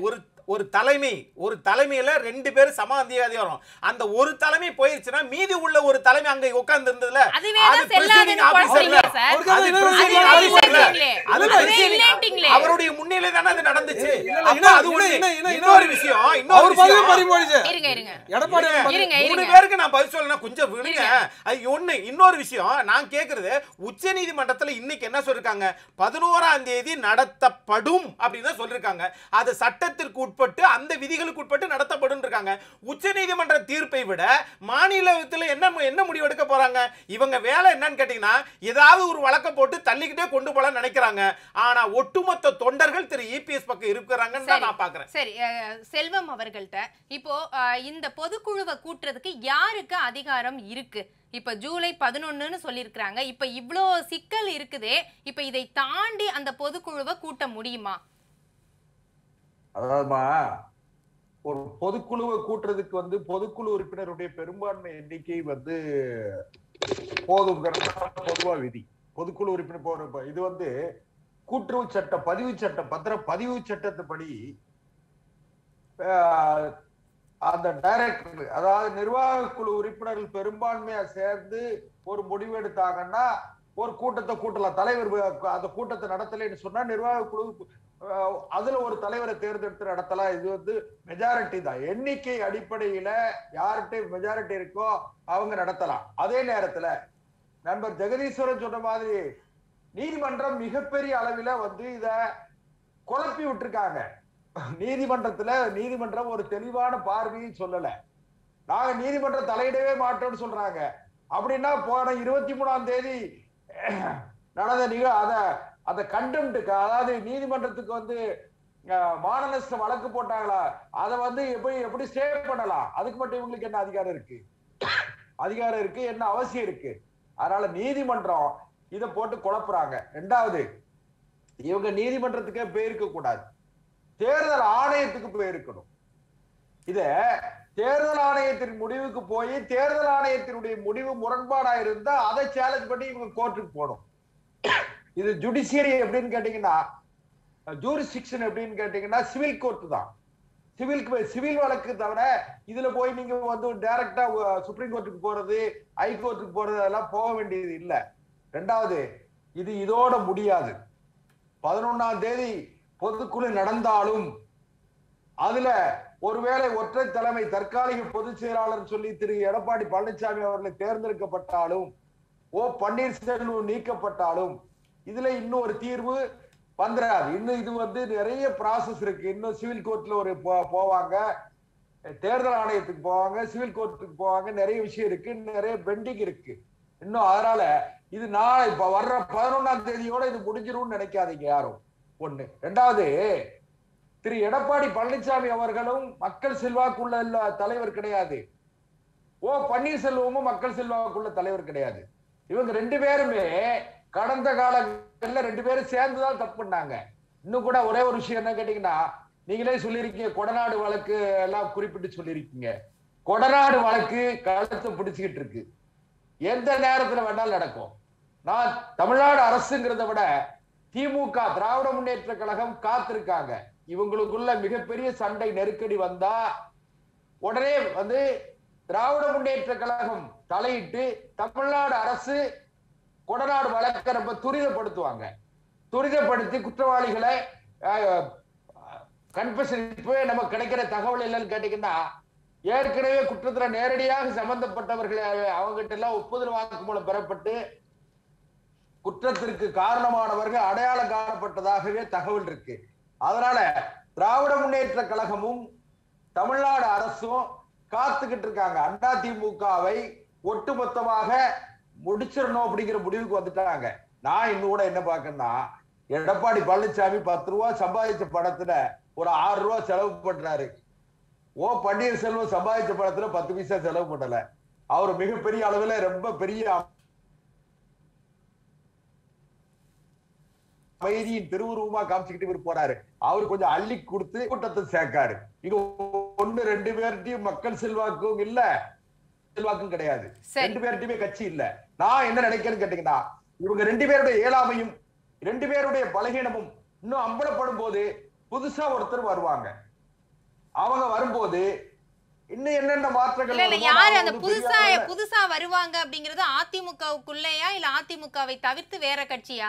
ஒரு தலைமை ஒரு தலைமையில ரெண்டு பேரும் சம அதிகாரி வரும் அந்த ஒரு தலைமை போயிருச்சுன்னா மீதி உள்ள ஒரு தலைமை அங்க உட்கார்ந்து இருந்ததுல அதுவே அது தான் செல்லாதுன்னு presiding officer இல்ல. குழப்பறீங்க சார். அவருக்கு அது அது இன்னொரு presiding விஷயம் officer இல்ல. இல்லைங்களே. அது அதுவே presiding- இல்லைன்ட்டீங்களே. அவருடைய முன்னிலை தானே அது நடந்துச்சு இல்ல, அப்ப இன்னும் அது இன்னும் ஒண்ணு. இன்னும் இன்னும் இன்னொரு விஷயம் இன்னொரு அவர் பதவி விஷயம் பறிபோயிடுச்சு இருங்க இருங்க எடப்பாடி அவர் பதவி- இருங்க மூணு இருங்க பேருக்கு நான் பதில் சொல்லணும் கொஞ்சம் விடுங்க இருங்க. அது ஒண்ணு இன்னொரு விஷயம் நான் கேக்குறது உச்ச நீதிமன்றத்துல இன்னைக்கு என்ன சொல்லிருக்காங்க பதினோராம் தேதி நடத்தப்படும் அப்படின்னு தான் சொல்லிருக்காங்க அது சட்டத்திற்கு உட்பட்டு அந்த விதிகளுக்கு உட்பட்டு நடத்தப்படும் இருக்காங்க உச்ச நீதிமன்ற தீர்ப்பை விட மாநிலத்துல என்ன என்ன முடிவு எடுக்க போறாங்க இவங்க வேலை என்னன்னு கேட்டீங்கன்னா ஏதாவது ஒரு வழக்க போட்டு தள்ளிக்கிட்டே கொண்டு போலாம் நினைக்கிறாங்க ஆனா ஒட்டுமொத்த தொண்டர்கள் திரு இபிஎஸ் பக்கம் இருக்கிறாங்கன்னு தான் சரி. நான் பாக்குறேன் சரி அஹ், செல்வம் அவர்கள்ட்ட இப்போ அஹ், இந்த பொதுக்குழுவை கூட்டுறதுக்கு யாருக்கு அதிகாரம் இருக்கு இப்ப ஜூலை பதினொன்னுன்னு சொல்லியிருக்கிறாங்க இப்ப இவ்ளோ சிக்கல் இருக்குதே இப்ப இதை தாண்டி அந்த பொதுக்குழுவை கூட்ட முடியுமா அதாவதுமா ஒரு பொதுக்குழுவை கூட்டுறதுக்கு வந்து பொதுக்குழு உறுப்பினருடைய பெரும்பான்மை எண்ணிக்கை வந்து போதுங்கிறது தான் பொதுவா விதி பொதுக்குழு உறுப்பினர் போற இப்ப இது வந்து கூட்டுறவு சட்ட பதிவு சட்டம் பத்திர பதிவு சட்டத்துப்படி ஆஹ், அந்த டைரக்டர் அதாவது நிர்வாக குழு உறுப்பினர்கள் பெரும்பான்மையா சேர்ந்து ஒரு முடிவு எடுத்தாங்கன்னா ஒரு கூட்டத்தை கூட்டலாம் தலைவர் வ- அந்த கூட்டத்தை நடத்தலைன்னு சொன்னா நிர்வாக குழு ஆஹ், அதுல ஒரு தலைவரை தேர்ந்தெடுத்து நடத்தலாம் இது வந்து மெஜாரிட்டி தான் எண்ணிக்கை அடிப்படையில யார்கிட்ட மெஜாரிட்டி இருக்கோ அவங்க நடத்தலாம் அதே நேரத்துல நண்பர் ஜெகதீஸ்வரன் சொன்ன மாதிரி நீதிமன்றம் மிகப்பெரிய அளவில வந்து இத குழப்பி விட்டுருக்காங்க நீதிமன்றத்துல நீதிமன்றம் ஒரு தெளிவான பார்வையை சொல்லல நாங்க நீதிமன்றம் தலையிடவே மாட்டோம்னு சொல்றாங்க அப்படின்னா போன இருபத்தி மூணாம் தேதி நடந்த நிக அத அந்த கண்டெம்ட்டுக்கு அதாவது நீதிமன்றத்துக்கு வந்து அஹ், மான நஷ்ட வழக்கு போட்டாங்களா அதை வந்து எப்படி எப்படி ஸ்டே பண்ணலாம் அதுக்கு மட்டும் இவங்களுக்கு என்ன அதிகாரம் இருக்கு அதிகாரம் இருக்கு என்ன அவசியம் இருக்கு அதனால நீதிமன்றம் இதை போட்டு குழப்புறாங்க ரெண்டாவது இவங்க நீதிமன்றத்துக்கே போயிருக்க கூடாது தேர்தல் ஆணையத்துக்கு போயிருக்கணும் இத தேர்தல் ஆணையத்தின் முடிவுக்கு போய் தேர்தல் ஆணையத்தினுடைய முடிவு முரண்பாடா இருந்தா அதை சேலஞ்ச் பண்ணி இவங்க கோர்ட்டுக்கு போகணும் இது ஜுடிஷியரி எப்படின்னு கேட்டீங்கன்னா ஜூரிஸ்டிக்ஷன் எப்படின்னு கேட்டீங்கன்னா சிவில் கோர்ட் தான் சிவிலுக்கு சிவில் வழக்கு தவிர இதுல போய் நீங்க வந்து டைரக்டா சுப்ரீம் கோர்ட்டுக்கு போறது ஹை கோர்ட்டுக்கு போறது அதெல்லாம் போக வேண்டியது இல்ல ரெண்டாவது இது இதோட முடியாது பதினொன்னாம் தேதி பொதுக்குழு நடந்தாலும் அதுல ஒருவேளை ஒற்றை தலைமை தற்காலிக பொதுச் செயலாளர் சொல்லி திரு எடப்பாடி பழனிசாமி அவர்களை தேர்ந்தெடுக்கப்பட்டாலும் ஓ பன்னீர்செல்வம் நீக்கப்பட்டாலும் இதுல இன்னும் ஒரு தீர்வு வந்துடாது இன்னும் இது வந்து நிறைய ப்ராசஸ் இருக்கு இன்னும் சிவில் கோர்ட்ல ஒரு போ- போவாங்க தேர்தல் ஆணையத்துக்கு போவாங்க சிவில் கோர்ட்டுக்கு போவாங்க நிறைய விஷயம் இருக்கு நிறைய பெண்டிங் இருக்கு இன்னும் அதனால இது நாளை இப்ப வர்ற பதினொன்னாம் தேதியோட இது முடிஞ்சிரும்னு நினைக்காதீங்க யாரும் ஒண்ணு ரெண்டாவது திரு எடப்பாடி பழனிசாமி அவர்களும் மக்கள் செல்வாக்குள்ள இல்ல தலைவர் கிடையாது ஓ பன்னீர்செல்வமும் மக்கள் செல்வாக்குள்ள தலைவர் கிடையாது இவங்க ரெண்டு பேருமே கடந்த காலங்கள்ல ரெண்டு பேரும் சேர்ந்துதான் தப்பு பண்ணாங்க இன்னும் கூட ஒரே ஒரு விஷயம் என்ன கேட்டீங்கன்னா நீங்களே சொல்லியிருக்கீங்க கொடநாடு வழக்கு எல்லாம் குறிப்பிட்டு சொல்லியிருக்கீங்க கொடநாடு வழக்கு கழுத்தை பிடிச்சுக்கிட்டு இருக்கு எந்த நேரத்துல வேணாலும் நடக்கும் நான் தமிழ்நாடு அரசுங்கிறத விட திமுக திராவிட முன்னேற்ற கழகம் காத்திருக்காங்க இவங்களுக்குள்ள மிகப்பெரிய சண்டை நெருக்கடி வந்தா உடனே வந்து திராவிட முன்னேற்ற கழகம் தலையிட்டு தமிழ்நாடு அரசு கொடநாடு வழக்கை ரொம்ப துரிதப்படுத்துவாங்க துரிதப்படுத்தி குற்றவாளிகளை கன்ஃபஷன் இப்பவே நமக்கு கிடைக்கிற தகவல் என்னன்னு கேட்டீங்கன்னா ஏற்கனவே குற்றத்துல நேரடியாக சம்பந்தப்பட்டவர்கள் அவங்ககிட்ட எல்லாம் ஒப்புதல் வாக்குமூலம் பெறப்பட்டு குற்றத்திற்கு காரணமானவர்கள் அடையாளம் காணப்பட்டதாகவே தகவல் இருக்கு அதனால திராவிட முன்னேற்ற கழகமும் தமிழ்நாடு அரசும் காத்துக்கிட்டு இருக்காங்க அண்ணா திமுகவை ஒட்டுமொத்தமாக முடிச்சிடணும் அப்படிங்கிற முடிவுக்கு வந்துட்டாங்க நான் இன்னும் கூட என்ன பார்க்கணும்னா எடப்பாடி பழனிசாமி பத்து ரூபா சம்பாதிச்ச படத்துல ஒரு ஆறு ரூபா செலவு பண்றாரு ஓ பன்னீர்செல்வம் சம்பாதிச்ச படத்துல பத்து பைசா செலவு பண்ணல அவர் மிகப்பெரிய அளவுல ரொம்ப பெரிய அமைதியின் திருவுருவமா காமிச்சுக்கிட்டு இவர் போறாரு அவர் கொஞ்சம் அள்ளி கொடுத்து கூட்டத்தை சேர்க்காரு இங்க ஒண்ணு ரெண்டு பேர்கிட்டயும் மக்கள் செல்வாக்கும் இல்ல செல்வாக்கும் கிடையாது சரி. ரெண்டு பேர்கிட்டயுமே கட்சி இல்ல நான் என்ன நினைக்கிறேன்னு கேட்டீங்கன்னா இவங்க ரெண்டு பேருடைய இயலாமையும் ரெண்டு பேருடைய பலகீனமும் இன்னும் அம்பலப்படும் போது புதுசா ஒருத்தர் வருவாங்க அவங்க வரும்போது இன்னும் என்னென்ன மாற்றங்கள் இல்ல இல்ல வருமோ யாரு நாம அந்த வந்து புதுசா தெரியாம- புதுசா வருவாங்க அப்படிங்கிறது அதிமுகவுக்குள்ளேயா இல்ல அதிமுகவை தவிர்த்து வேற கட்சியா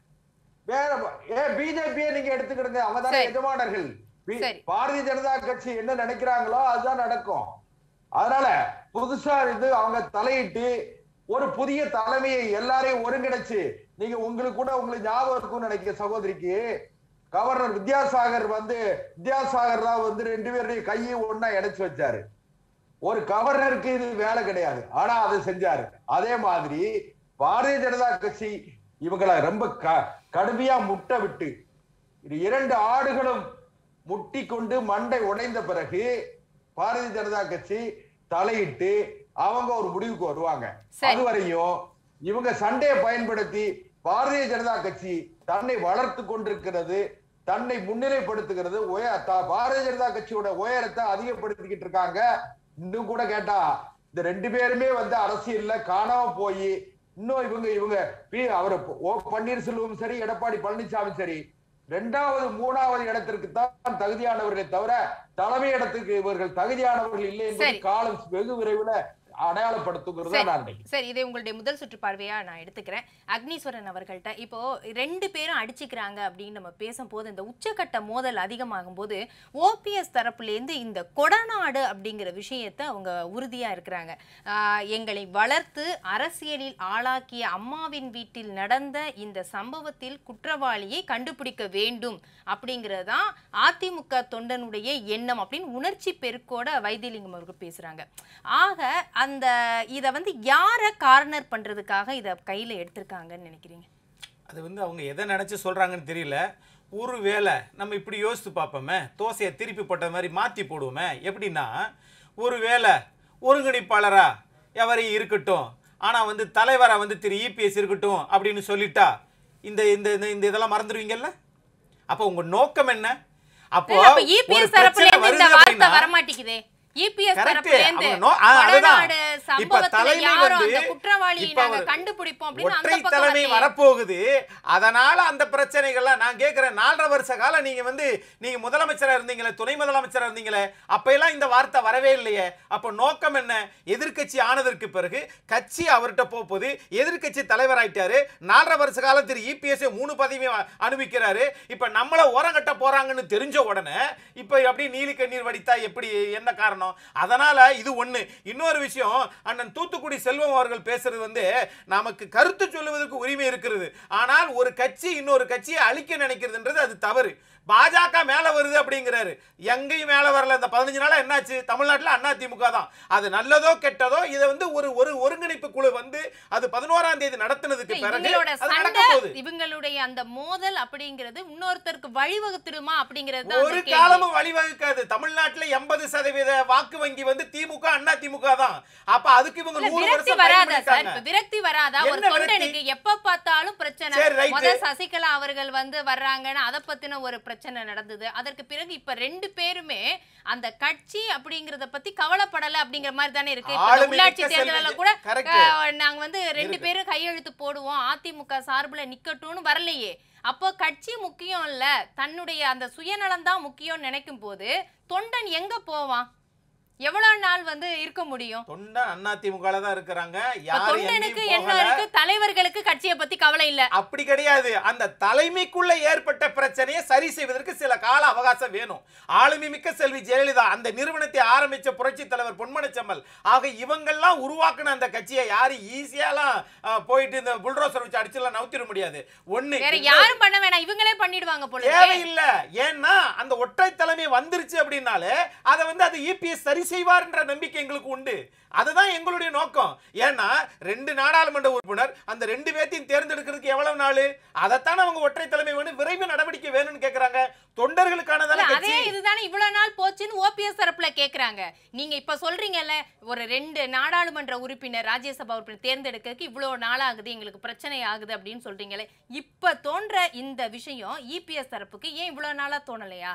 வேற ஏ பிஜேபியை நீங்க எடுத்துக்கிடுங்க அவங்க தானே சரி. எஜமானர்கள் பி- சரி. பாரதிய ஜனதா கட்சி என்ன நினைக்கிறாங்களோ அதுதான் நடக்கும் அதனால புதுசா இது அவங்க தலையிட்டு ஒரு புதிய தலைமையை எல்லாரையும் ஒருங்கிணைச்சு நீங்க உங்களுக்கு கூட உங்களுக்கு ஞாபகம் இருக்கும்னு நினைக்கிற சகோதரிக்கு கவர்னர் வித்யாசாகர் வந்து வித்யாசாகர் தான் வந்து ரெண்டு பேருடைய கையை ஒண்ணா இணைச்சு வச்சாரு ஒரு கவர்னருக்கு இது வேலை கிடையாது ஆனா அதை செஞ்சாரு அதே மாதிரி பாரதிய ஜனதா கட்சி இவங்களை ரொம்ப க- கடுமையா முட்ட விட்டு இது இரண்டு ஆடுகளும் முட்டி கொண்டு மண்டை உடைந்த பிறகு பாரதிய ஜனதா கட்சி தலையிட்டு அவங்க ஒரு முடிவுக்கு வருவாங்க சரி. அதுவரையும் இவங்க சண்டையை பயன்படுத்தி பாரதிய ஜனதா கட்சி தன்னை வளர்த்து கொண்டிருக்கிறது தன்னை முன்னிலைப்படுத்துகிறது உய த- பாரதிய ஜனதா கட்சியோட உயரத்தை அதிகப்படுத்திக்கிட்டு இருக்காங்க இன்னும் கூட கேட்டா இந்த ரெண்டு பேருமே வந்து அரசியல்ல காணாம போய் இன்னும் இவங்க இவங்க பி அவர் ஓ பன்னீர்செல்வம் சரி எடப்பாடி பழனிசாமி சரி ரெண்டாவது மூணாவது இடத்திற்கு தான் தகுதியானவர்களே தவிர தலைமை இடத்துக்கு இவர்கள் தகுதியானவர்கள் இல்லை என்பது சரி. காலம் வெகு விரைவில் அடையாளப்படுத்துங்கிறத சரி. நான் நினைக்கிறேன். சரி இதை உங்களுடைய முதல் சுற்று பார்வையா நான் எடுத்துக்கிறேன் அக்னீஸ்வரன் அவர்கள்ட்ட இப்போ ரெண்டு பேரும் அடிச்சுக்கிறாங்க அப்படின்னு நம்ம பேசும்போது இந்த உச்சக்கட்ட மோதல் அதிகமாகும் போது ஓபிஎஸ் தரப்புலேருந்து இந்த கொடநாடு அப்படிங்கிற விஷயத்தை அவங்க உறுதியா இருக்கிறாங்க ஆஹ் எங்களை வளர்த்து அரசியலில் ஆளாக்கிய அம்மாவின் வீட்டில் நடந்த இந்த சம்பவத்தில் குற்றவாளியை கண்டுபிடிக்க வேண்டும் அப்படிங்கிறது தான் அதிமுக தொண்டனுடைய எண்ணம் அப்படின்னு உணர்ச்சி பெருக்கோட வைத்தியலிங்கம் அவர்கள் பேசுறாங்க ஆக அந்த இத வந்து யாரை கார்னர் பண்றதுக்காக இத கையில எடுத்திருக்காங்கன்னு நினைக்கிறீங்க அது வந்து அவங்க எதை நினச்சி சொல்கிறாங்கன்னு தெரியல ஒரு வேளை நம்ம இப்படி யோசித்து பார்ப்போமே தோசையை திருப்பி போட்ட மாதிரி மாற்றி போடுவோமே எப்படின்னா ஒரு வேளை ஒருங்கிணைப்பாளரா எவரையும் இருக்கட்டும் ஆனால் வந்து தலைவரா வந்து திரு இபிஎஸ் இருக்கட்டும் அப்படின்னு சொல்லிட்டா இந்த இந்த இந்த- இந்த இதெல்லாம் மறந்துடுவீங்கல்ல அப்போ உங்க நோக்கம் என்ன அப்போ இல்ல, அப்ப ஒரு இபிஎஸ் தரப்புல பிரச்சனை இருந்து இந்த வருது வார்த்தை அப்படின்னா- வரமாட்டேங்குதே இபிஎஸ் Correct. தரப்புல இருந்து அவங்க நோ- ஆ, அதுதான். கொடநாடு இப்ப சம்பவத்துல தலைமை யாரும் வந்து- அந்த குற்றவாளியை இப்ப நாங்க ஒரு கண்டுபிடிப்போம் அப்படின்னு அந்த ஒற்றை பக்கம் தலைமை வரலையே. வரப்போகுது அதனால அந்த பிரச்சனைகள்லாம் நான் கேட்கிறேன் நாலரை வருஷ காலம் நீங்க வந்து நீங்க முதலமைச்சரா இருந்தீங்களே துணை முதலமைச்சரா இருந்தீங்களே அப்ப எல்லாம் இந்த வார்த்தை வரவே இல்லையே அப்ப நோக்கம் என்ன எதிர்க்கட்சி ஆனதற்கு பிறகு கட்சி அவர்கிட்ட போகுது எதிர்க்கட்சி தலைவராயிட்டாரு நாலரை வருஷ காலம் திரு இபிஎஸ் மூணு பதவியும் அ- அனுபவிக்கிறாரு இப்ப நம்மள ஓரங்கட்ட போறாங்கன்னு தெரிஞ்ச உடனே இப்ப அப்படி நீலி கண்ணீர் வடித்தா எப்படி என்ன காரணம் அதனால இது ஒண்ணு இன்னொரு விஷயம் அண்ணன் தூத்துக்குடி செல்வம் அவர்கள் பேசுறது வந்து நமக்கு கருத்து சொல்லுவதற்கு உரிமை இருக்கிறது ஆனால் ஒரு கட்சி இன்னொரு கட்சியை அழிக்க நினைக்கிறதுன்றது அது தவறு பாஜக மேல வருது அப்படிங்கிறாரு எங்கேயும் மேல வரல இந்த பதினஞ்சு நாளா என்னாச்சு தமிழ்நாட்டுல அண்ணா திமுக தான் அது நல்லதோ கெட்டதோ இதை வந்து ஒரு ஒரு ஒருங்கிணைப்பு குழு வந்து அது பதினோராம் தேதி நடத்தினதுக்கு பிறகு இவங்களோட அது நடக்க சண்டை போகுது இவங்களுடைய அந்த மோதல் அப்படிங்கிறது இன்னொருத்தருக்கு வழிவகுத்துருமா அப்படிங்கிறது தான் ஒரு அந்த கேள்வி. காலமும் வழிவகுக்காது தமிழ்நாட்டுல எண்பது சதவீத வாக்கு வங்கி வந்து திமுக அண்ணா திமுக தான் அப்ப அதுக்கு இவங்க இல்ல, நூறு விரக்தி வருஷம் வராதா சார் பயன்படுத்திட்டாங்க. இப்ப விரக்தி வராதா ஒரு என்ன விரக்தி? தொண்டனுக்கு எப்ப பார்த்தாலும் பிரச்சனை சரி, right. முத சசிகலா அவர்கள் வந்து வர்றாங்கன்னு அதை பத்தின ஒரு பிரச்சனை நடந்தது அதற்கு பிறகு இப்ப ரெண்டு பேருமே அந்த கட்சி அப்படிங்கறத பத்தி கவலைப்படல அப்படிங்கிற மாதிரி தானே இருக்கு இப்ப இந்த ஆளுமை உள்ளாட்சி மிக்க தேர்தலில் செல்வி- கூட correct. அஹ், நாங்க வந்து ரெண்டு இருக்கு. பேரும் கையெழுத்து போடுவோம் அதிமுக சார்புல நிக்கட்டும்னு வரலையே அப்போ கட்சி முக்கியம் இல்ல தன்னுடைய அந்த சுயநலம் தான் முக்கியம்னு நினைக்கும் போது தொண்டன் எங்க போவான் எவ்வளவு நாள் வந்து இருக்க முடியும் தொண்டன் அண்ணா திமுக தான் இருக்கிறாங்க இப்ப யாரும் தொண்டனுக்கு எங்கேயும் என்ன போகல. இருக்கு தலைவர்களுக்கு கட்சியை பத்தி கவலை இல்ல அப்படி கிடையாது அந்த தலைமைக்குள்ள ஏற்பட்ட பிரச்சனையை சரி செய்வதற்கு சில கால அவகாசம் வேணும் ஆளுமை மிக்க செல்வி ஜெயலலிதா அந்த நிறுவனத்தை ஆரம்பிச்ச புரட்சி தலைவர் பொன்மனச்செம்மல் ஆக இவங்கெல்லாம் உருவாக்குன அந்த கட்சியை யாரும் ஈஸியாலாம் அஹ், போயிட்டு இந்த புல்டோசர் வச்சு அடிச்சுலாம் நவுத்திட முடியாது ஒண்ணு வேற இன்னொரு- யாரும் பண்ண வேணாம் இவங்களே பண்ணிடுவாங்க போல இருக்கே. தேவையில்ல ஏன்னா அந்த ஒற்றை தலைமை வந்துருச்சு அப்படின்னாலே அதை வந்து அது இபிஎஸ் சரி செய்வார்ன்ற நம்பிக்கை எங்களுக்கு உண்டு அதுதான் எங்களுடைய நோக்கம் ஏன்னா ரெண்டு நாடாளுமன்ற உறுப்பினர் அந்த ரெண்டு பேர்த்தையும் தேர்ந்தெடுக்கிறதுக்கு எவ்வளவு நாள் அதைத்தான் அவங்க ஒற்றை தலைமை வேணும் விரைவு நடவடிக்கை வேணும்னு கேக்குறாங்க தொண்டர்களுக்கானதான இல்ல, கட்சி அதே இதுதானே இவ்வளவு நாள் போச்சுன்னு ஓபிஎஸ் தரப்புல கேக்குறாங்க நீங்க இப்ப சொல்றீங்கல்ல ஒரு ரெண்டு நாடாளுமன்ற உறுப்பினர் ராஜ்யசபா உறுப்பினர் தேர்ந்தெடுக்கிறதுக்கு இவ்வளவு நாள் ஆகுது எங்களுக்கு பிரச்சனை ஆகுது அப்படின்னு சொல்றீங்களே இப்ப தோன்ற இந்த விஷயம் இபிஎஸ் தரப்புக்கு ஏன் இவ்வளவு நாளா தோணலையா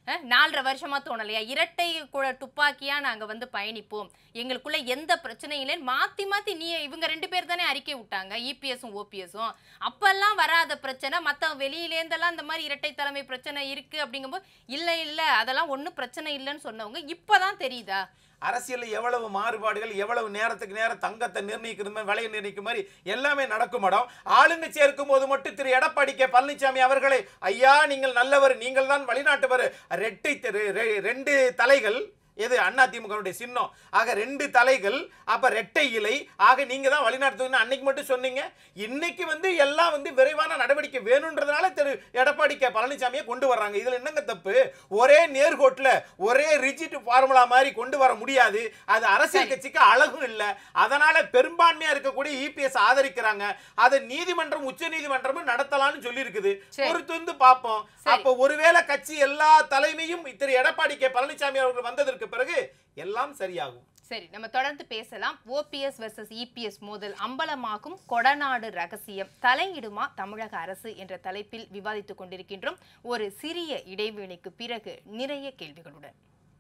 அஹ், நாலரை வருஷமா தோணலையா இரட்டை குழ துப்பாக்கியா நாங்க வந்து பயணிப்போம் எங்களுக்குள்ள எந்த பிரச்சனையும் இல்லைன்னு மாத்தி மாத்தி நீ இவங்க ரெண்டு பேர் தானே அறிக்கை விட்டாங்க இபிஎஸும் ஓபிஎஸும் அப்பெல்லாம் வராத பிரச்சனை மத்த வெளியிலேருந்தெல்லாம் இந்த மாதிரி இரட்டை தலைமை பிரச்சனை இருக்கு அப்படிங்கும்போது இல்ல இல்ல அதெல்லாம் ஒண்ணும் பிரச்சனை இல்லைன்னு சொன்னவங்க இப்பதான் தெரியுதா அரசியல்ல எவ்வளவு மாறுபாடுகள் எவ்வளவு நேரத்துக்கு நேரம் தங்கத்தை நிர்ணயிக்கிறது மாதிரி விலையை நிர்ணயிக்கும் மாதிரி எல்லாமே நடக்கும் மேடம் ஆளுங்கட்சி இருக்கும் போது மட்டும் திரு எடப்பாடி கே பழனிசாமி அவர்களை ஐயா நீங்கள் நல்லவர் நீங்கள் தான் வழிநாட்டுவர் ரெட்டை தெரு ரெ- ரெண்டு தலைகள் எது அண்ணா திமுகவுடைய சின்னம் ஆக ரெண்டு தலைகள் அப்ப ரெட்டை இலை ஆக நீங்க தான் வழிநடத்துவீங்கன்னு அன்னைக்கு மட்டும் சொன்னீங்க இன்னைக்கு வந்து எல்லாம் வந்து விரைவான நடவடிக்கை வேணுன்றதுனால திரு எடப்பாடி கே பழனிசாமியை கொண்டு வர்றாங்க இதுல என்னங்க தப்பு ஒரே நேர்கோட்டுல ஒரே ரிஜிட் ஃபார்முலா மாதிரி கொண்டு வர முடியாது அது அரசியல் கட்சிக்கு அழகும் இல்லை அதனால பெரும்பான்மையா இருக்கக்கூடிய இபிஎஸ் ஆதரிக்கிறாங்க அதை நீதிமன்றம் உச்ச நீதிமன்றமும் நடத்தலாம்னு சொல்லி இருக்குது சரி. பொறுத்து வந்து பார்ப்போம் சரி. அப்போ ஒருவேளை கட்சி எல்லா தலைமையும் திரு எடப்பாடி கே பழனிசாமி அவர்கள் வந்ததற்கு பிறகு எல்லாம் சரியாகும் சரி நம்ம தொடர்ந்து பேசலாம் ஓபிஎஸ் வெர்சஸ் இபிஎஸ் மோதல் அம்பலமாகும் கொடநாடு ரகசியம் தலையிடுமா தமிழக அரசு என்ற தலைப்பில் விவாதித்துக் கொண்டிருக்கின்றோம் ஒரு சிறிய இடைவேளைக்கு பிறகு நிறைய கேள்விகளுடன்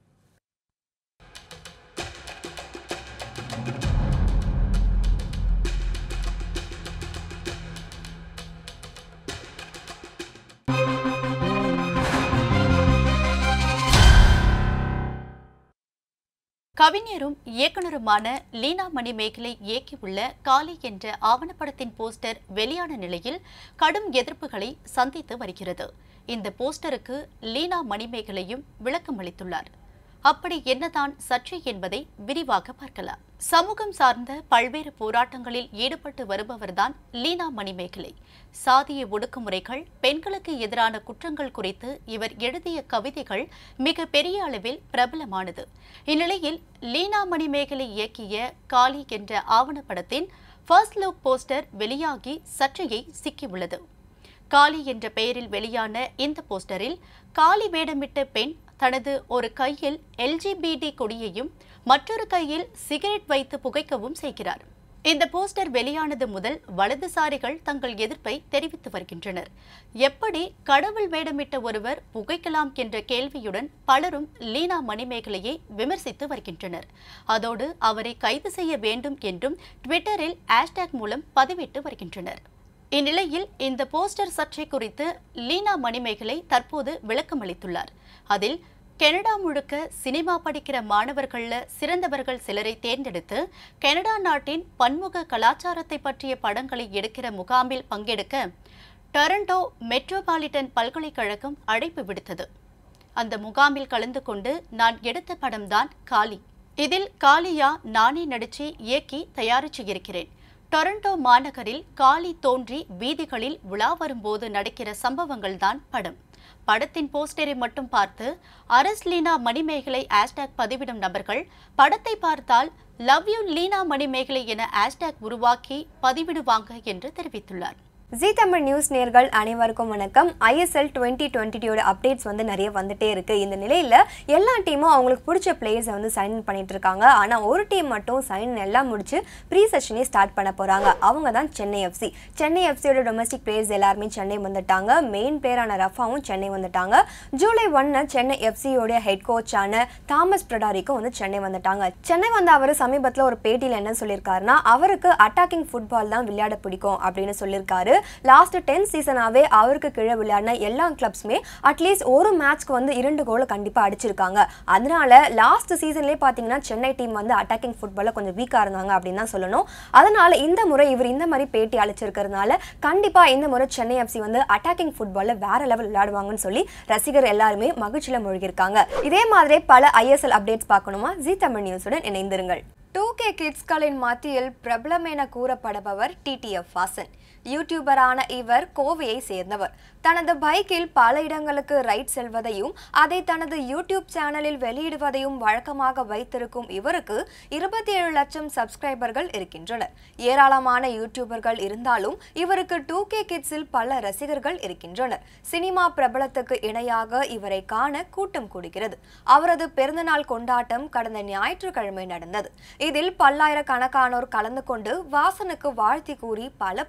கவிஞரும் இயக்குனருமான லீனா மணிமேகலை இயக்கியுள்ள காளி என்ற ஆவணப்படத்தின் போஸ்டர் வெளியான நிலையில் கடும் எதிர்ப்புகளை சந்தித்து வருகிறது இந்த போஸ்டருக்கு லீனா மணிமேகலையும் விளக்கம் அளித்துள்ளார் அப்படி என்னதான் சர்ச்சை என்பதை விரிவாக பார்க்கலாம் சமூகம் சார்ந்த பல்வேறு போராட்டங்களில் ஈடுபட்டு வருபவர்தான் லீனா மணிமேகலை சாதிய ஒடுக்குமுறைகள் பெண்களுக்கு எதிரான குற்றங்கள் குறித்து இவர் எழுதிய கவிதைகள் மிக பெரிய அளவில் பிரபலமானது இந்நிலையில் லீனா மணிமேகலை இயக்கிய காளி என்ற ஆவணப்படத்தின் ஃபர்ஸ்ட் லுக் போஸ்டர் வெளியாகி சர்ச்சையை சிக்கியுள்ளது காளி என்ற பெயரில் வெளியான இந்த போஸ்டரில் காளி வேடமிட்ட பெண் தனது ஒரு கையில் எல்ஜிபிடி கொடியையும் மற்றொரு கையில் சிகரெட் வைத்து புகைக்கவும் செய்கிறார் இந்த போஸ்டர் வெளியானது முதல் வலதுசாரிகள் தங்கள் எதிர்ப்பை தெரிவித்து வருகின்றனர் எப்படி கடவுள் வேடமிட்ட ஒருவர் புகைக்கலாம் என்ற கேள்வியுடன் பலரும் லீனா மணிமேகலையை விமர்சித்து வருகின்றனர் அதோடு அவரை கைது செய்ய வேண்டும் என்றும் ட்விட்டரில் ஹேஷ்டேக் மூலம் பதிவிட்டு வருகின்றனர் இந்நிலையில் இந்த போஸ்டர் சர்ச்சை குறித்து லீனா மணிமேகலை தற்போது விளக்கம் அளித்துள்ளார் அதில் கனடா முழுக்க சினிமா படிக்கிற மாணவர்கள்ல சிறந்தவர்கள் சிலரை தேர்ந்தெடுத்து கனடா நாட்டின் பன்முக கலாச்சாரத்தை பற்றிய படங்களை எடுக்கிற முகாமில் பங்கெடுக்க டொரண்டோ மெட்ரோபாலிட்டன் பல்கலைக்கழகம் அழைப்பு விடுத்தது அந்த முகாமில் கலந்து கொண்டு நான் எடுத்த படம்தான் காளி இதில் காளியா நானே நடிச்சு இயக்கி தயாரிச்சு இருக்கிறேன் டொரண்டோ மாநகரில் காளி தோன்றி வீதிகளில் உலா வரும்போது நடக்கிற சம்பவங்கள் தான் படம் படத்தின் போஸ்டரை மட்டும் பார்த்து அரஸ் லீனா மணிமேகலை ஹேஷ்டேக் பதிவிடும் நபர்கள் படத்தை பார்த்தால் லவ் யூ லீனா மணிமேகலை என ஹேஷ்டேக் உருவாக்கி பதிவிடுவாங்க என்று தெரிவித்துள்ளார் ஜி தமிழ் நியூஸ் நேர்கள் அனைவருக்கும் வணக்கம் ISL twenty twenty two updates வந்து நிறைய வந்துட்டே இருக்கு இந்த நிலையில் எல்லா டீமும் அவங்களுக்கு பிடிச்ச பிளேயர்ஸை வந்து சைன் பண்ணிட்டு இருக்காங்க ஆனால் ஒரு டீம் மட்டும் சைன் எல்லாம் முடிச்சு ப்ரீ செஷனே ஸ்டார்ட் பண்ண போறாங்க அவங்க தான் சென்னை எஃப்சி சென்னை எஃப்சியோட டொமஸ்டிக் பிளேயர்ஸ் எல்லாருமே சென்னை வந்துட்டாங்க மெயின் பிளேயரான ரஃபாவும் சென்னை வந்துட்டாங்க ஜூலை ஒன்னு சென்னை எஃப்சியோட ஹெட் கோச்சான தாமஸ் பிரடாரிக்கும் வந்து சென்னை வந்துட்டாங்க சென்னை வந்த அவர் சமீபத்தில் ஒரு பேட்டியில் என்ன சொல்லியிருக்காருன்னா அவருக்கு அட்டாக்கிங் ஃபுட்பால் தான் விளையாட பிடிக்கும் அப்படின்னு சொல்லியிருக்காரு லாஸ்ட் டென் சீசனாவே அவருக்கு கீழே விளையாடின எல்லா கிளப்ஸுமே அட்லீஸ்ட் ஒரு மேட்ச்க்கு வந்து இரண்டு கோலை கண்டிப்பாக அடிச்சிருக்காங்க அதனால லாஸ்ட் சீசன்லேயே பார்த்தீங்கன்னா சென்னை டீம் வந்து அட்டாக்கிங் ஃபுட்பாலில் கொஞ்சம் வீக்காக இருந்தாங்க அப்படின்னு தான் சொல்லணும் அதனால இந்த முறை இவர் இந்த மாதிரி பேட்டி அளிச்சிருக்கிறதுனால கண்டிப்பாக இந்த முறை சென்னை எஃப்சி வந்து அட்டாக்கிங் ஃபுட்பாலில் வேற லெவல் விளையாடுவாங்கன்னு சொல்லி ரசிகர் எல்லாருமே மகிழ்ச்சியில் மூழ்கியிருக்காங்க இதே மாதிரி பல ஐஎஸ்எல் அப்டேட்ஸ் பார்க்கணுமா ஜி தமிழ் நியூஸுடன் இணைந்திருங்கள் டூ கே கிட்ஸ்களின் மத்தியில் பிரபலம் என கூறப்படுபவர் டிடிஎஃப் வாசன் யூடியூபரான இவர் கோவையை சேர்ந்தவர் தனது பைக்கில் பல இடங்களுக்கு ரைட் செல்வதையும் அதை தனது யூடியூப் சேனலில் வெளியிடுவதையும் வழக்கமாக வைத்திருக்கும் இவருக்கு இருபத்தி ஏழு லட்சம் சப்ஸ்கிரைபர்கள் இருக்கின்றனர் ஏராளமான யூடியூபர்கள் இருந்தாலும் இவருக்கு டூ கே கிட்ஸில் பல ரசிகர்கள் இருக்கின்றனர் சினிமா பிரபலத்துக்கு இணையாக இவரை காண கூட்டம் கூடுகிறது அவரது பிறந்தநாள் கொண்டாட்டம் கடந்த ஞாயிற்றுக்கிழமை நடந்தது இதில் பல்லாயிரக்கணக்கானோர் கலந்து கொண்டு வாசனுக்கு வாழ்த்தி கூறி பல பரிசு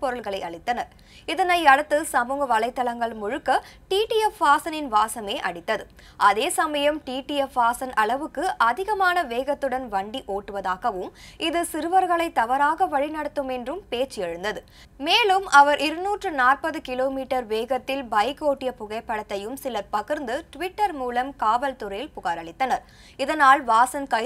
பொருட்களை அளித்தனர் இதனை அடுத்து சமூக வலைதளங்கள் முழுக்க டிடிஎஃப் வாசனின் வாசமே அடித்தது அதே சமயம் டிடிஎஃப் வாசன் அளவுக்கு அதிகமான வேகத்துடன் வண்டி ஓட்டுவதாகவும் இது சிறுவர்களை தவறாக வழிநடத்தும் என்றும் பேச்சு எழுந்தது மேலும் அவர் இருநூற்று நாற்பது கிலோமீட்டர் வேகத்தில் பைக் ஓட்டிய புகைப்படத்தையும் சிலர் பகிர்ந்து ட்விட்டர் மூலம் காவல்துறையில் புகார் அளித்தனர் இதனால் வாசன் கைது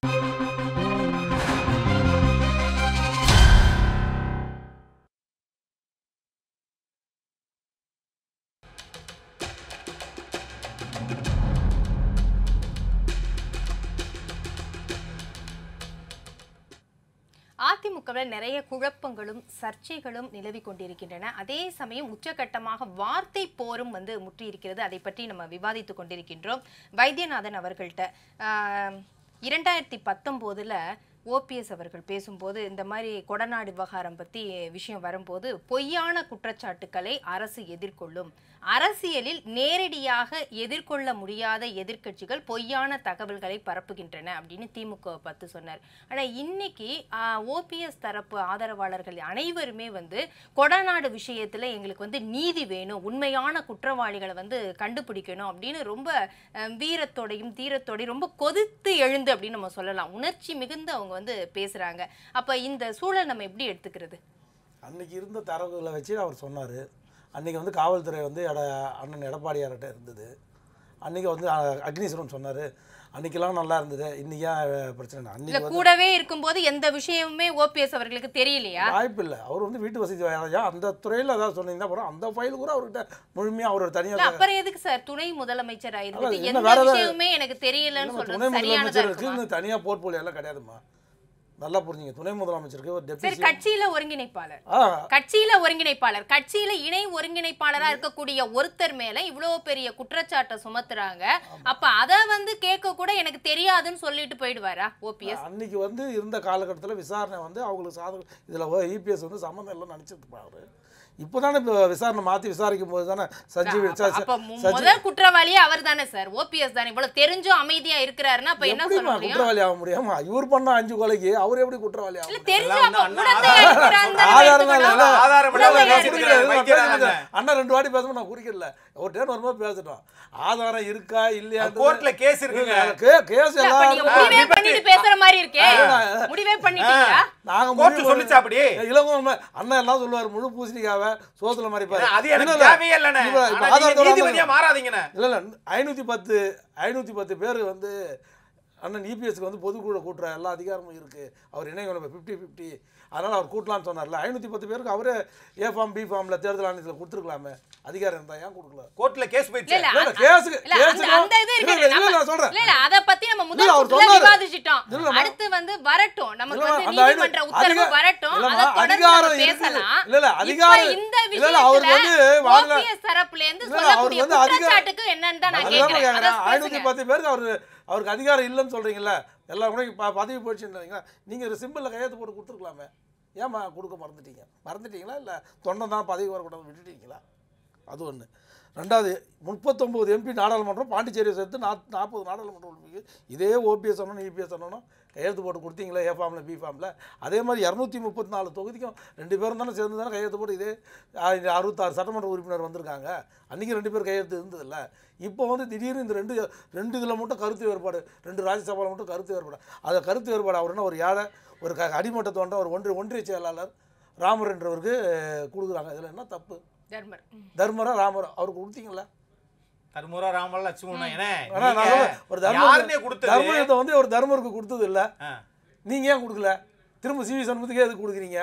அதிமுகவில் நிறைய குழப்பங்களும் சர்ச்சைகளும் நிலவி கொண்டிருக்கின்றன அதே சமயம் உச்சகட்டமாக வார்த்தை போரும் வந்து முற்றியிருக்கிறது அதை பற்றி நம்ம விவாதித்துக் கொண்டிருக்கின்றோம் வைத்தியநாதன் அவர்கள்ட்ட ஆஹ், இரண்டாயிரத்தி பத்தொம்போதில் ஓபிஎஸ் அவர்கள் பேசும்போது இந்த மாதிரி கொடநாடு விவகாரம் பற்றி விஷயம் வரும்போது பொய்யான குற்றச்சாட்டுக்களை அரசு எதிர்கொள்ளும் அரசியலில் நேரடியாக எதிர்கொள்ள முடியாத எதிர்க்கட்சிகள் பொய்யான தகவல்களை பரப்புகின்றன அப்படின்னு திமுக பத்து சொன்னார் ஆனால் இன்னைக்கு ஓபிஎஸ் தரப்பு ஆதரவாளர்கள் அனைவருமே வந்து கொடநாடு விஷயத்தில் எங்களுக்கு வந்து நீதி வேணும் உண்மையான குற்றவாளிகளை வந்து கண்டுபிடிக்கணும் அப்படின்னு ரொம்ப அஹ், வீரத்தோடையும் தீரத்தோடையும் ரொம்ப கொதித்து எழுந்து அப்படின்னு நம்ம சொல்லலாம் உணர்ச்சி மிகுந்து அவங்க வந்து பேசுறாங்க அப்ப இந்த சூழல் நம்ம எப்படி எடுத்துக்கிறது அன்னைக்கு இருந்த தரவுகளை வச்சு அவர் சொன்னார் அன்னைக்கு வந்து காவல்துறை வந்து எட அண்ணன் எடப்பாடியார்கிட்ட இருந்தது அன்னைக்கு வந்து அஹ், அக்னீஸ்வரன் சொன்னார் அன்னைக்கெல்லாம் நல்லா இருந்தது இன்னைக்கு ஏன் பிரச்சனை இல்லை இல்ல அன்னைக்கு வந்து கூடவே இருக்கும்போது எந்த விஷயமுமே ஓபிஎஸ் அவர்களுக்கு தெரியலையா வாய்ப்பு இல்லை அவர் வந்து வீட்டு வசதி வேலையா அந்த துறையில் ஏதாவது சொன்னீங்கன்னா அப்புறம் அந்த ஃபைல் கூட அவர்கிட்ட முழுமையாக அவர் இல்ல தனியாக அப்புறம் எதுக்கு சார் துணை முதலமைச்சரா இருந்துட்டு அதான், எந்த என்ன வேற ஏதாவது- விஷயமுமே எனக்கு தெரியலன்னு துணை சொல்றது சரியானதா முதலமைச்சருக்கு இருக்குமா இந்த தனியாக போர்ட்போலியோ எல்லாம் கிடையாதுமா நல்லா புரிஞ்சுங்க துணை முதலமைச்சருக்கு ஒரு சரி டெப்யூட்டி கட்சியில ஒருங்கிணைப்பாளர் ஆ கட்சியில ஒருங்கிணைப்பாளர் கட்சியில இணை ஒருங்கிணைப்பாளரா இருக்கக்கூடிய ஒருத்தர் மேல இவ்வளவு பெரிய குற்றச்சாட்டை சுமத்துறாங்க அப்ப அத வந்து கேட்க கூட எனக்கு தெரியாதுன்னு சொல்லிட்டு போயிடுவாரா ஓபிஎஸ் அன்னைக்கு வந்து இருந்த காலகட்டத்தில் விசாரணை வந்து அவங்களுக்கு சாதகம் இதில் இபிஎஸ் வந்து சம்மந்தம் இல்லை நினச்சிட்டு அவரு இப்போ தானே இப்போ விசாரணை மாற்றி விசாரிக்கும் போது தானே சஞ்சீவ் ச- ச- அப்ப மு- சஞ்சீவ் முதல் குற்றவாளியே அவர் தானே சார் ஓபிஎஸ் தானே இவ்வளவு தெரிஞ்சும் அமைதியா இருக்கிறாருன்னா அப்ப என்ன சொல்ல எப்படிம்மா முடியும் குற்றவாளி ஆக முடியாமா இவர் பண்ண அஞ்சு கொலைக்கு அவர் எப்படி குற்றவாளி ஆக இல்ல முடியும்? தெரிஞ்சு எல்லாம் அப்ப அண்ணா- உடந்தையா இருக்கிறாருன்னு தானே ஆதாரம் தான் எடுத்துக்கணும். இல்லை. ஆதாரம் இல்ல, இல்ல, இல்லாம நான் பேசிட்டு புரியல. இருக்காரு. நான் வைக்கிறாங்க. பேசுறது. அண்ணா ரெண்டு வாட்டி பேசணும் நான் குறிக்கல ஒரு டைம் வரும்போது பேசிட்டோம் ஆதாரம் இருக்கா இல்லையா கோர்ட்ல கேஸ் இருக்குங்க கேஸ் இல்ல, அப்ப நீங்க முடிவே எல்லாம் பண்ணிட்டு பேசுற மாதிரி இருக்கே ஆ. முடிவே பண்ணிட்டீங்களா நாங்க கோர்ட் முடிவு சொல்லுச்சா அப்படி? இளங்கோவன் அண்ணன் எல்லாம் சொல்லுவார் முழு பூசணிக்காவ சோத்துல மறைப்பாரு அது எனக்கு இல்ல, இல்ல. தேவையே இல்லைண்ணே இப்ப- இப்ப ஆனா நீங்க ஆதாரத்தோட நீதிபதியா வந்துருங்க. மாறாதீங்கண்ணே இல்ல இல்ல ஐநூத்தி பத்து ஐநூத்தி பத்து பேர் வந்து அண்ணன் இபிஎஸ்க்கு வந்து பொதுக்குழு கூட்டுற எல்லா அதிகாரமும் இருக்கு அவர் இணை ஃபிஃப்டி ஃபிஃப்டி அதனால அவர் கூட்டலாம்னு சொன்னார்ல ஐநூத்தி பத்து பேருக்கு அவரே ஏ ஃபார்ம் பி ஃபார்ம்ல தேர்தல் ஆணையத்தில் கொடுத்துருக்கலாமே அதிகாரம் இருந்தா ஏன் கொடுக்கல கோர்ட்ல கேஸ் போயிடுச்சு இல்ல, இல்ல, இல்ல, அந்த- கேஸுக்கு- இல்ல, அந்த- கேஸுக்கு- அந்த இது இருக்கு. இல்ல, இல்ல, நம்ம- நான் சொல்றேன். இல்ல, இல்ல, அத பத்தி நம்ம முதல் இல்ல, அவர் சுற்றுல சொன்னாரு. விவாதிச்சிட்டோம். இல்ல, இல்ல, அடுத்து வந்து வரட்டும் நமக்கு இல்ல, வந்து அந்த நீதிமன்ற ஐநூ- உத்தரவு அதிகா- வரட்டும் இல்லம்மா, அதை தொடர்ந்து அதிகாரம் நம்ம இருக்குது. பேசலாம் இல்ல, இல்ல, இப்ப அதிகாரம் இந்த இல்ல, இல்ல, அவருக்கு வந்து விஷயத்துல வாங்கின- OPS தரப்புல இருந்து இல்ல, இல்ல, சொல்லக்கூடிய அவருக்கு வந்து அதிகாரம் குற்றச்சாட்டுக்கு என்னன்னு தான் நான் அதுதான் கேக்குறேன் கேட்குறேன் அதை ஐநூற்றி பேசுங்க. பத்து பேருக்கு அவர் அவருக்கு அதிகாரம் இல்லைன்னு சொல்கிறீங்களா எல்லாம் கூட ப பதவி போயிடுச்சுன்றீங்களா நீங்கள் ஒரு சிம்பிளில் கையெழுத்து போட்டு கொடுத்துருக்கலாமே ஏம்மா கொடுக்க மறந்துட்டீங்க மறந்துட்டீங்களா இல்லை தொண்டை தான் பதவி வரக்கூடாது விட்டுட்டீங்களா அது ஒன்று ரெண்டாவது முப்பத்தொம்போது எம்பி நாடாளுமன்றம் பாண்டிச்சேரியை சேர்த்து நாற் நாற்பது நாடாளுமன்ற உறுப்பினர் இதே ஓபிஎஸ் அண்ணனும் இபிஎஸ் அண்ணனும் கையெழுத்து போட்டு கொடுத்தீங்களா ஏ ஃபார்மில் பி ஃபார்மில் அதே மாதிரி இரநூத்தி முப்பத்தி நாலு தொகுதிக்கும் ரெண்டு பேரும் தானே சேர்ந்து தானே கையெழுத்து போட்டு இதே ஆ, இந்த அறுபத்தாறு சட்டமன்ற உறுப்பினர் வந்திருக்காங்க அன்றைக்கி ரெண்டு பேர் கையெழுத்து இருந்ததில்ல இப்போ வந்து திடீர்னு இந்த ரெண்டு ரெண்டு இதில் மட்டும் கருத்து வேறுபாடு ரெண்டு ராஜ்யசபாவில் மட்டும் கருத்து வேறுபாடு அதை கருத்து வேறுபாடு அவர் என்ன ஒரு ஏழை ஒரு க அடிமட்ட தோண்ட ஒரு ஒன்றிய ஒன்றிய செயலாளர் ராமர் என்றவருக்கு கொடுக்குறாங்க இதில் என்ன தப்பு தர்மர் ம். தர்மரா ராமரா அவருக்கு கொடுத்தீங்களா தர்மரா ராமலா லட்சுமணன் ஏனே ஆனா நான் நீங்க சொல்றேன், ஒரு யாருன்னே தர்ம கொடுத்தது தர்மயுத்தம் வந்து ஒரு தர்மருக்கு கொடுத்தது இல்ல ஆ. நீங்க ஏன் கொடுக்கல திரும்ப சிவி சண்முகத்துக்கே எதுக்கு கொடுக்குறீங்க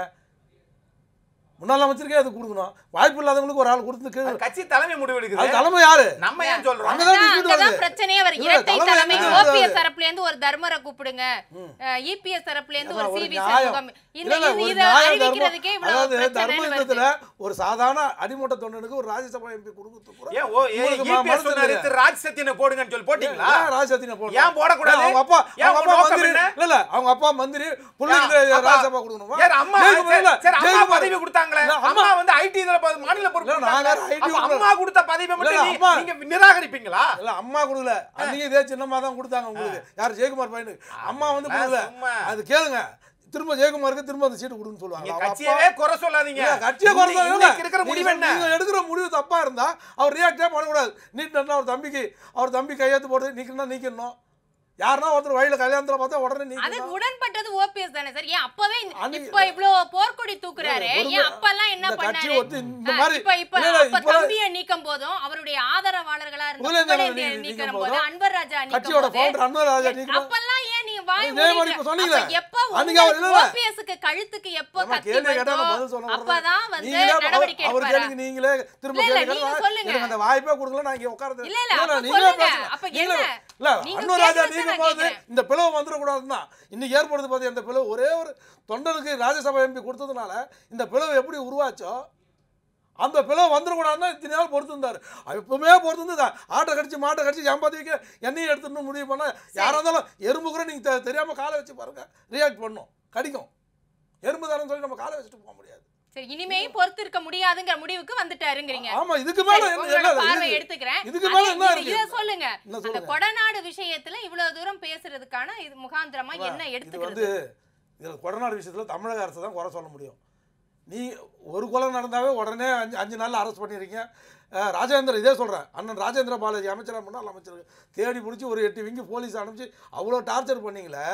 முன்னாள் அமைச்சருக்கே எதுக்கு கொடுக்கணும் வாய்ப்பு இல்லாதவங்களுக்கு ஒரு ஆள் கொடுத்து அது கேளு கட்சி தலைமை முடிவு அது எடுக்குது தலைமை யாரு நம்ம ஏன் சொல்றோம் அங்கதான் அதான் dispute அங்கதான் வருது. பிரச்சனையே வருது இல்ல, இரட்டை தலைமை தலைமை எங்க ஓபிஎஸ் வருது? தரப்புல இருந்து ஒரு தர்மரை கூப்பிடுங்க இபிஎஸ் தரப்புல இருந்து ஏம்மா, ஒரு ஒரு சிவி நியாயம். சண்முகம் இல்ல, இந்த இல்ல, இது- ஒரு இதை நியாயம் தர்மம். அறிவிக்கிறதுக்கே இவ்வளவு அதாவது பிரச்சனைன்னு வருது தர்மயுத்தத்துல ஒரு சாதாரண அடிமட்ட தொண்டனுக்கு ஒரு ராஜ்யசபா எம்பி கொடுக்கறது கூட ஏன் ஓ ஏ உங்களுக்கு ம- EPS மனசு சொன்னாரு இல்லையா? திரு ராஜ் சத்தியனை போடுங்கன்னு சொல்லி போட்டீங்களா ஏன் ராஜசத்தியனை போடணும்? ஏன் போடக்கூடாது? அவங்க அப்பா ஏன் அவங்க உங்க அப்பா நோக்கம் மந்திரி என்ன? இல்ல இல்ல அவங்க அப்பா மந்திரி பிள்ளைங்க அப்பா- ராஜசபா கொடுக்கணுமா யார் அம்மா ஜெயக்குமார் இல்ல, சரி, அம்மா ஜெயக்குமார். பதவி கொடுத்தாங்களே இல்ல, அம்மா வந்து ஐடி இதுல ப- மாநில பொறுப்பு இல்ல, கொடுத்தாங்க. நாங்க IT அப்ப கொடுக்கல. அம்மா கொடுத்த பதவியை இல்ல, மட்டும் நீ- அம்மா- நீங்க நிராகரிப்பீங்களா இல்ல அம்மா கொடுக்கல அன்னைக்கு இதே சின்னம்மா தான் கொடுத்தாங்க உங்களுக்கு யார் ஜெயக்குமார் பையனுக்கு அம்மா வந்து கொடுக்கல சும்மா. அது கேளுங்க திரும்ப ஜெயக்குமாருக்கு திரும்ப அந்த சீட்டு கொடுன்னு நீங்க சொல்லுவாங்க அவ அப்பா- கட்சியவே குறை சொல்லாதீங்க இல்ல, கட்சியை குறை இன்னைக்கு- சொல்லல. இன்னைக்கு இருக்கிற முடிவு நீங்க- என்ன நீங்க எடுக்கிற முடிவு தப்பா இருந்தா அவர் ரியாக்டே பண்ணக்கூடாது நீட்னா அவர் தம்பிக்கு அவர் தம்பி கையெழுத்து போட்டு நீக்கணும் நீக்கணும் யாருன்னா ஒருத்தர் வழியில கல்யாணத்துல பார்த்தா உடனே அதுக்கு நீக்கணும் உடன்பட்டது ஓபிஎஸ் தானே சார் ஏன் அப்பவே இந்த- அன்னைக்கு- இப்ப இவ்ளோ போர்க்கொடி தூக்குறாரு ஒரு- ஏன் அப்பெல்லாம் என்ன இந்த கட்சி பண்ணாரு ஒத்து இந்த ஆ, மாதிரி இப்ப இப்ப இல்ல, இல்ல, அப்ப இப்ப- தம்பியை நீக்கும் போதும் அவருடைய ஆதரவாளர்களா இருந்த புகழேந்திரன் புகழேந்தியை நீ- நீக்கிற நீக்கும் போது போதும் அன்வர் ராஜா நீக்கும் கட்சியோட போது founder அன்வர் ராஜா நீக்கணும். அப்பெல்லாம் ஏன் நீங்க வாய் இதே மாதிரி மூடிட்டு- இப்ப சொன்னீங்களே. அப்ப எப்ப அன்னைக்கு அவர் இல்ல. ஓபிஎஸ்க்கு கழுத்துக்கு எப்ப நம்ம கத்தி கேள்வி கேட்டா வருதோ நான் பதில் சொல்ல வரேன். அப்பதான் வந்து நீங்களே அவர்- நடவடிக்கை அவர் எடுப்பாரா கேளுங்க நீங்களே திரும்ப இல்ல, இல்ல, கேளுங்க நீங்க நான் சொல்லுங்க. எனக்கு அந்த வாய்ப்பே கொடுக்கல நான் இங்க உட்கார்ந்து இல்ல, இல்ல, அப்ப நீங்களே சொல்லுங்க. பேசுங்க. அப்ப நீங்களே- என்ன? இல்ல நீங்க அன்வர் ராஜா கேக்குறத நீங்க நான் போது கேக்குறேன். இந்த பிளவு வந்துடக்கூடாதுன்னு தான் இன்னைக்கு ஏற்படுது பார்த்து இந்த பிளவு ஒரே ஒரு தொண்டனுக்கு ராஜ்யசபா எம்பி கொடுத்ததுனால இந்த பிளவு எப்படி உருவாச்சோ அந்த பிளவு வந்துடக்கூடாதுன்னா இத்தனை நாள் பொறுத்திருந்தாரு எப்பவுமே பொறுத்திருந்து ஆட்டை கடிச்சு மாட்டை கடிச்சு ஏமாத்தி வைக்க எண்ணெயை எடுத்துன்னு முடிவு பண்ண யாரா இருந்தாலும் எறும்பு கூட நீங்க தெ- தெரியாம காலை வச்சு பாருங்க ரியாக்ட் பண்ணும் கடிக்கும் எறும்பு தானே சொல்லி நம்ம காலை வச்சுட்டு போக முடியாது சரி இனிமேயும் பொறுத்து இருக்க முடியாதுங்கிற முடிவுக்கு வந்துட்டாருங்கிறீங்க ஆமா இதுக்கு மேல சரி, என்ன உங்களோட என்ன பார்வை இது- எடுத்துக்கிறேன் இதுக்கு மேல அதே- என்ன இது- இருக்கு? இத சொல்லுங்க என்ன அந்த சொல்லுங்க? கொடநாடு விஷயத்துல இவ்வளவு தூரம் பேசுறதுக்கான இது முகாந்திரமா என்ன இது எடுத்துக்கிறது வந்து இதில் கொடநாடு விஷயத்தில் தமிழக அரசு தான் குறை சொல்ல முடியும் நீ ஒரு கொலை நடந்தாவே உடனே அஞ்சு அஞ்சு நாளில் அரெஸ்ட் பண்ணிடுறீங்க அஹ் ராஜேந்திர இதே சொல்கிறேன் அண்ணன் ராஜேந்திர பாலாஜி அமைச்சராக முன்னாள் அமைச்சர் தேடி பிடிச்சி ஒரு எட்டு விங்கி போலீஸ் அனுப்பிச்சு அவ்வளோ டார்ச்சர் பண்ணீங்களே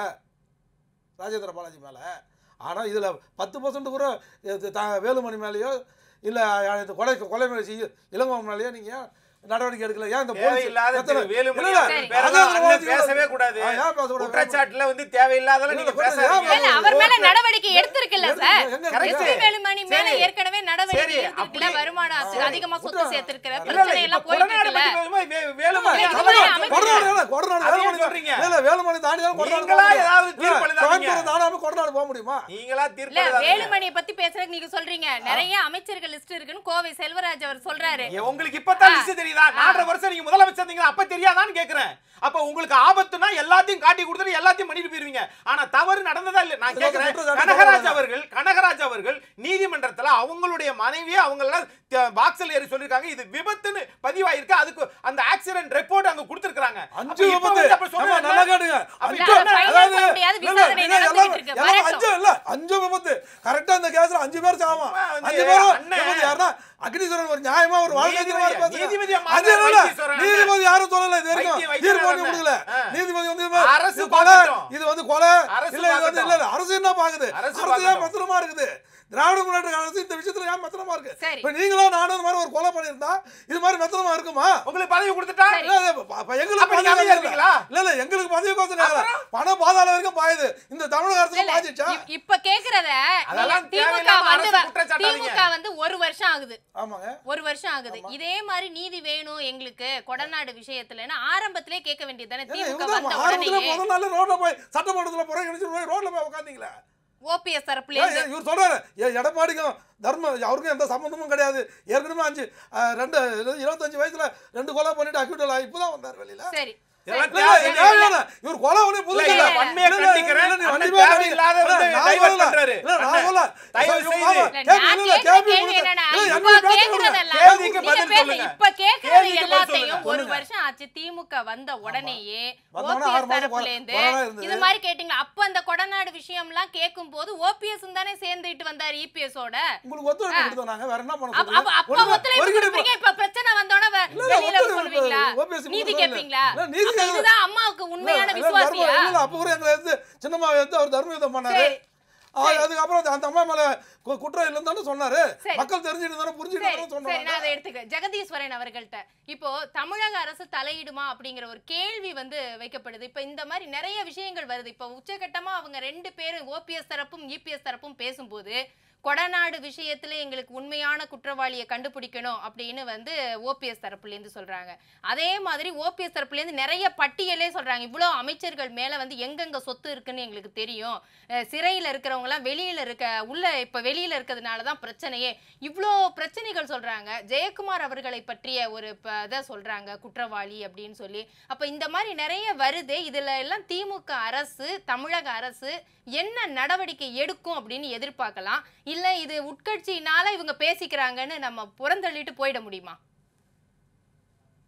ராஜேந்திர பாலாஜி மேலே ஆனால் இதில் பத்து பர்சன்ட் கூட இது த- வேலுமணி மேலேயோ இல்லை இந்த கொலை கொலை மேலே செய்ய இளங்கோ மேலேயோ நீங்கள் நடவடிக்கை எடுக்கல ஏன் இந்த போலீஸ் தேவையில்லாத எத்தனை- திரு வேலுமணி இல்ல, இல்ல, அவர்கள் பேரெல்லாம் ராஜேந்திர அண்ணன் பாலாஜி பேசவே கூடாது ஆ, ஏன் பேசக்கூடாது? குற்றச்சாட்டுல வந்து தேவையில்லாதெல்லாம் இல்ல, நீங்க இல்ல, பேசாதீங்க ஏன் இல்ல, அவர் மேல நடவடிக்கை எடுத்திருக்குல்ல எடுத்து- சார் எங்க correct. எஸ்பி வேலுமணி மேல சரி. ஏற்கனவே நடவடிக்கை சரி, எடுத்திருக்குல்ல அப்படி- வருமானம் சரி. அதிகமா சொத்து குற்றம். சேர்த்திருக்கிற இல்ல, இல்ல, பிரச்சனை இல்ல, எல்லாம் இப்ப போயிட்டு கொடநாடு இருக்குல்ல பத்தி பேசும்போது வே- வேலுமணி இல்ல, அவர்கள் இதுவரை வந்து- அமைச்சர் கொடநாடு இல்ல, கொடநாடு அதையும் வேலுமணி தான். சொல்றீங்க. இல்ல, இல்ல, வேலுமணி தாண்டி தான் கொடநாடு நீங்களா போக முடியும். ஏதாவது இல்ல, தீர்ப்பு எழுதாதீங்க. கோயம்புத்தூர் தாண்டாம கொடநாடு போக முடியுமா நீங்களா இல்ல தீர்ப்பு எழுதாதீங்க. வேலுமணியை பத்தி பேசுறதுக்கு நீங்க சொல்றீங்க நிறைய அமைச்சர்கள் லிஸ்ட் இருக்குன்னு கோவை செல்வராஜ் அவர் சொல்றாரு ஏ, உங்களுக்கு இப்பதான் லிஸ்ட் தெரியுதா நாலரை வருஷம் நீங்க முதலமைச்சர் இருந்தீங்களா அப்ப தெரியாதான்னு கேக்குறேன் அப்ப உங்களுக்கு ஆபத்துனா எல்லாத்தையும் காட்டி கொடுத்துட்டு எல்லாத்தையும் பண்ணிட்டு போயிருவீங்க ஆனா தவறு நடந்ததா இல்ல நான் அது கேக்குறேன் குற்றச்சாட்டு கனகராஜ் தவறு அவர்கள் கனகராஜ் அவர்கள் நீதிமன்றத்துல அவங்களுடைய மனைவியே அவங்கள பாக்ஸ்ல ஏறி சொல்லிருக்காங்க இது விபத்துன்னு பதிவாயிருக்கு அதுக்கு அந்த ஆக்சிடென்ட் ரிப்போர்ட் அங்க கொடுத்திருக்காங்க அஞ்சு அப்ப இப்ப விபத்து வந்து அப்ப நம்ம சொல்றது நல்லா என்ன? கேட்டுங்க அப்ப அஞ்சு- இல்ல, அதை final அதாவது- சொல்ல முடியாது, இல்ல, விசாரணை இல்ல, நடந்துகிட்டு எல்லாம் இருக்கு. எல்லாம் வரட்டும். அஞ்சு இல்ல அஞ்சு விபத்து கரெக்டா இந்த கேஸ்ல அஞ்சு பேர் சாவான் சும்மா வந்து அஞ்சு பேரும் அண்ணன் விபத்து யாருன்னா அக்னீஸ்வரன் ஒரு நியாயமா ஒரு வாழ்க்கை நீதிபதி- பேசுறாரு. நீதிபதியா அது மாறுறாரு இல்ல, வைத்தீஸ்வரன் நீதிபதி யாரும் சொல்லல இது வைத்திய- வரைக்கும் வைத்தியநாதன் தீர்ப்பு ஒண்ணும் கொடுக்கல ஆ. நீதிபதி வந்து அரசு இது கொலை பார்க்கட்டும். இது வந்து கொலை அரசு இல்ல இது வந்து இல்ல இல்ல, அரசு என்ன பாக்குது அரசு அரசு ஏன் பார்க்கட்டும். பத்திரமா இருக்குது திராவிட முன்னேற்ற அரசு இந்த விஷயத்துல ஏன் பத்திரமா இருக்கு சரி. இப்ப நீங்களும் நானும் இந்த மாதிரி ஒரு கொலை பண்ணியிருந்தா இது மாதிரி பத்திரமா இருக்குமா உங்களுக்கு பதவி கொடுத்துட்டா இல்ல, இல்ல, அப்ப- அப்ப எங்களுக்கு அப்ப நீங்க பதவி அமைதியா இல்ல. இருப்பீங்களா? இல்ல இல்ல எங்களுக்கு பதவி கோசம் இல்ல. பணம் பாதாள வரைக்கும் பாயுது இந்த தமிழக அரசுக்கு இல்ல, பாய்ச்சிச்சா இப்- இப்ப கேக்குறத அதெல்லாம் நீங்க திமுக தேவையில்லாம வந்து அரசு குற்றச்சாட்டாதீங்க. திமுக வந்து ஒரு வருஷம் ஆகுது ஆமாங்க ஒரு வருஷம் ஆகுது இதே மாதிரி நீதி வேணும் எங்களுக்கு கொடநாடு விஷயத்துலன்னு ஆரம்பத்திலே கேட்க வேண்டியது தானே ஏங்க, திமுக இவங்க தான் வந்த ஆரம்பத்துல உடனே முதல் நாள் ரோட்ல போய் சட்டமன்றத்துல புறக்கணிச்சு போய் ரோட்ல போய் உட்காந்தீங்களே ஓபிஎஸ் தரப்புல ஏன், இருந்து ஏன், இவர் சொல்றாரு ஏன் எடப்பாடிக்கும் தர்ம அவருக்கும் எந்த சம்மந்தமும் கிடையாது ஏற்கனவே அஞ்சு அஹ், ரெண்டு இருபத்தஞ்சு வயசுல ரெண்டு கொலை பண்ணிட்டு அக்யூட்டல் ஆகி இப்பதான் வந்தார் வெளியில சரி இதெல்லாம் இல்ல, இல்ல, தேவை- தேவையான இவர் கொலை ஒண்ணு புதுசு இல்ல, இல்ல. இல்ல, வன்மையா இல்ல, இல்ல, கண்டிக்கிறேன். இல்ல, நீ அண்ணன் வன்மையா தேவையில்லாத கண்டிக்க- வந்து இல்ல, நான் divert சொல்லல. பண்றாரு. இல்ல, நான் அண்ணன், சொல்லல. தயவு ஐயோ, செய்து. வாங்க. இல்ல, கேள்வி நான் இல்ல, கேக்குற கேள்வி கேள்வி கொடுங்க. என்னன்னா, இல்ல, இப்ப எங்களுக்கு பேச விடுங்க. கேக்குறதெல்லாம் கேள்விக்கு நீங்க பதில் பேச- சொல்லுங்க. இப்ப கேக்குறது கேள்விக்கு பதில் எல்லாத்தையும் சொல்லுங்க. ஒரு சொல்லுங்க. வருஷம் ஆச்சு திமுக வந்த உடனேயே வந்தோடனே ஆறு ஓபிஎஸ் மாசம் தரப்புல இருந்து கொரோனா இருந்தது. இது மாதிரி கேட்டீங்களா அப்ப அந்த கொடநாடு விஷயம்லாம் கேட்கும் போது ஓபிஎஸ் தானே சேர்ந்துட்டு வந்தாரு இபிஎஸ் ஓட உங்களுக்கு ஒத்துழைப்பு கொடுத்தோம் நாங்க வேற என்ன பண்ண அப்ப சொல்றீங்க? அப்ப அப்ப ஒண்ணுமே- ஒத்துழைப்பு ஒருங்கிணைப்பு- கொடுப்பீங்க இப்ப பிரச்சனை வந்தோடனே வெ- இல்ல, இல்ல, வெளியில ஒத்துழைப்பு சொல்லுவீங்களா OPS நீதி கொடுக்கறது கேட்பீங்களா இல்ல, நீதி அப்ப கேட்கறது- இதுதான் அம்மாவுக்கு உண்மையான இல்ல, இல்ல, விசுவாசியா தர்ம- இல்ல, அப்ப கூட எங்களை வந்து சின்னம்மா வந்து அவர் தர்ம யுத்தம் பண்ணாரு சரி. ஆ, அதுக்கப்புறம் அந்த- அந்த அம்மா மேல கு- குற்றம் இல்லைன்னு சொன்னாரு சரி. மக்கள் தெரிஞ்சுட்டு தானே புரிஞ்சுட்டு சரி தானே சரி நான் சொன்னாங்க அதை எடுத்துக்கிறேன் ஜெகதீஸ்வரன் அவர்கள்ட்ட இப்போ தமிழக அரசு தலையிடுமா அப்படிங்கிற ஒரு கேள்வி வந்து வைக்கப்படுது இப்போ இந்த மாதிரி நிறைய விஷயங்கள் வருது இப்போ உச்சகட்டமா அவங்க ரெண்டு பேரும் ஓபிஎஸ் தரப்பும் இபிஎஸ் தரப்பும் பேசும்போது கொடநாடு விஷயத்துல எங்களுக்கு உண்மையான குற்றவாளியை கண்டுபிடிக்கணும் அப்படின்னு வந்து ஓபிஎஸ் தரப்புலேருந்து சொல்றாங்க அதே மாதிரி ஓபிஎஸ் தரப்புலேருந்து நிறைய பட்டியலே சொல்றாங்க இவ்வளோ அமைச்சர்கள் மேல வந்து எங்கெங்க சொத்து இருக்குன்னு எங்களுக்கு தெரியும் அஹ் சிறையில இருக்கிறவங்கலாம் வெளியில இருக்க உள்ள இப்ப வெளியில இருக்கிறதுனால தான் பிரச்சனையே இவ்வளோ பிரச்சனைகள் சொல்றாங்க ஜெயக்குமார் அவர்களை பற்றிய ஒரு ப- இதை சொல்றாங்க குற்றவாளி அப்படின்னு சொல்லி அப்ப இந்த மாதிரி நிறைய வருது இதுல எல்லாம் திமுக அரசு தமிழக அரசு என்ன நடவடிக்கை எடுக்கும் அப்படின்னு எதிர்பார்க்கலாம் இல்ல இது உட்கட்சியினால இவங்க பேசிக்கிறாங்கன்னு நம்ம புறந்தள்ளிட்டு போயிட முடியுமா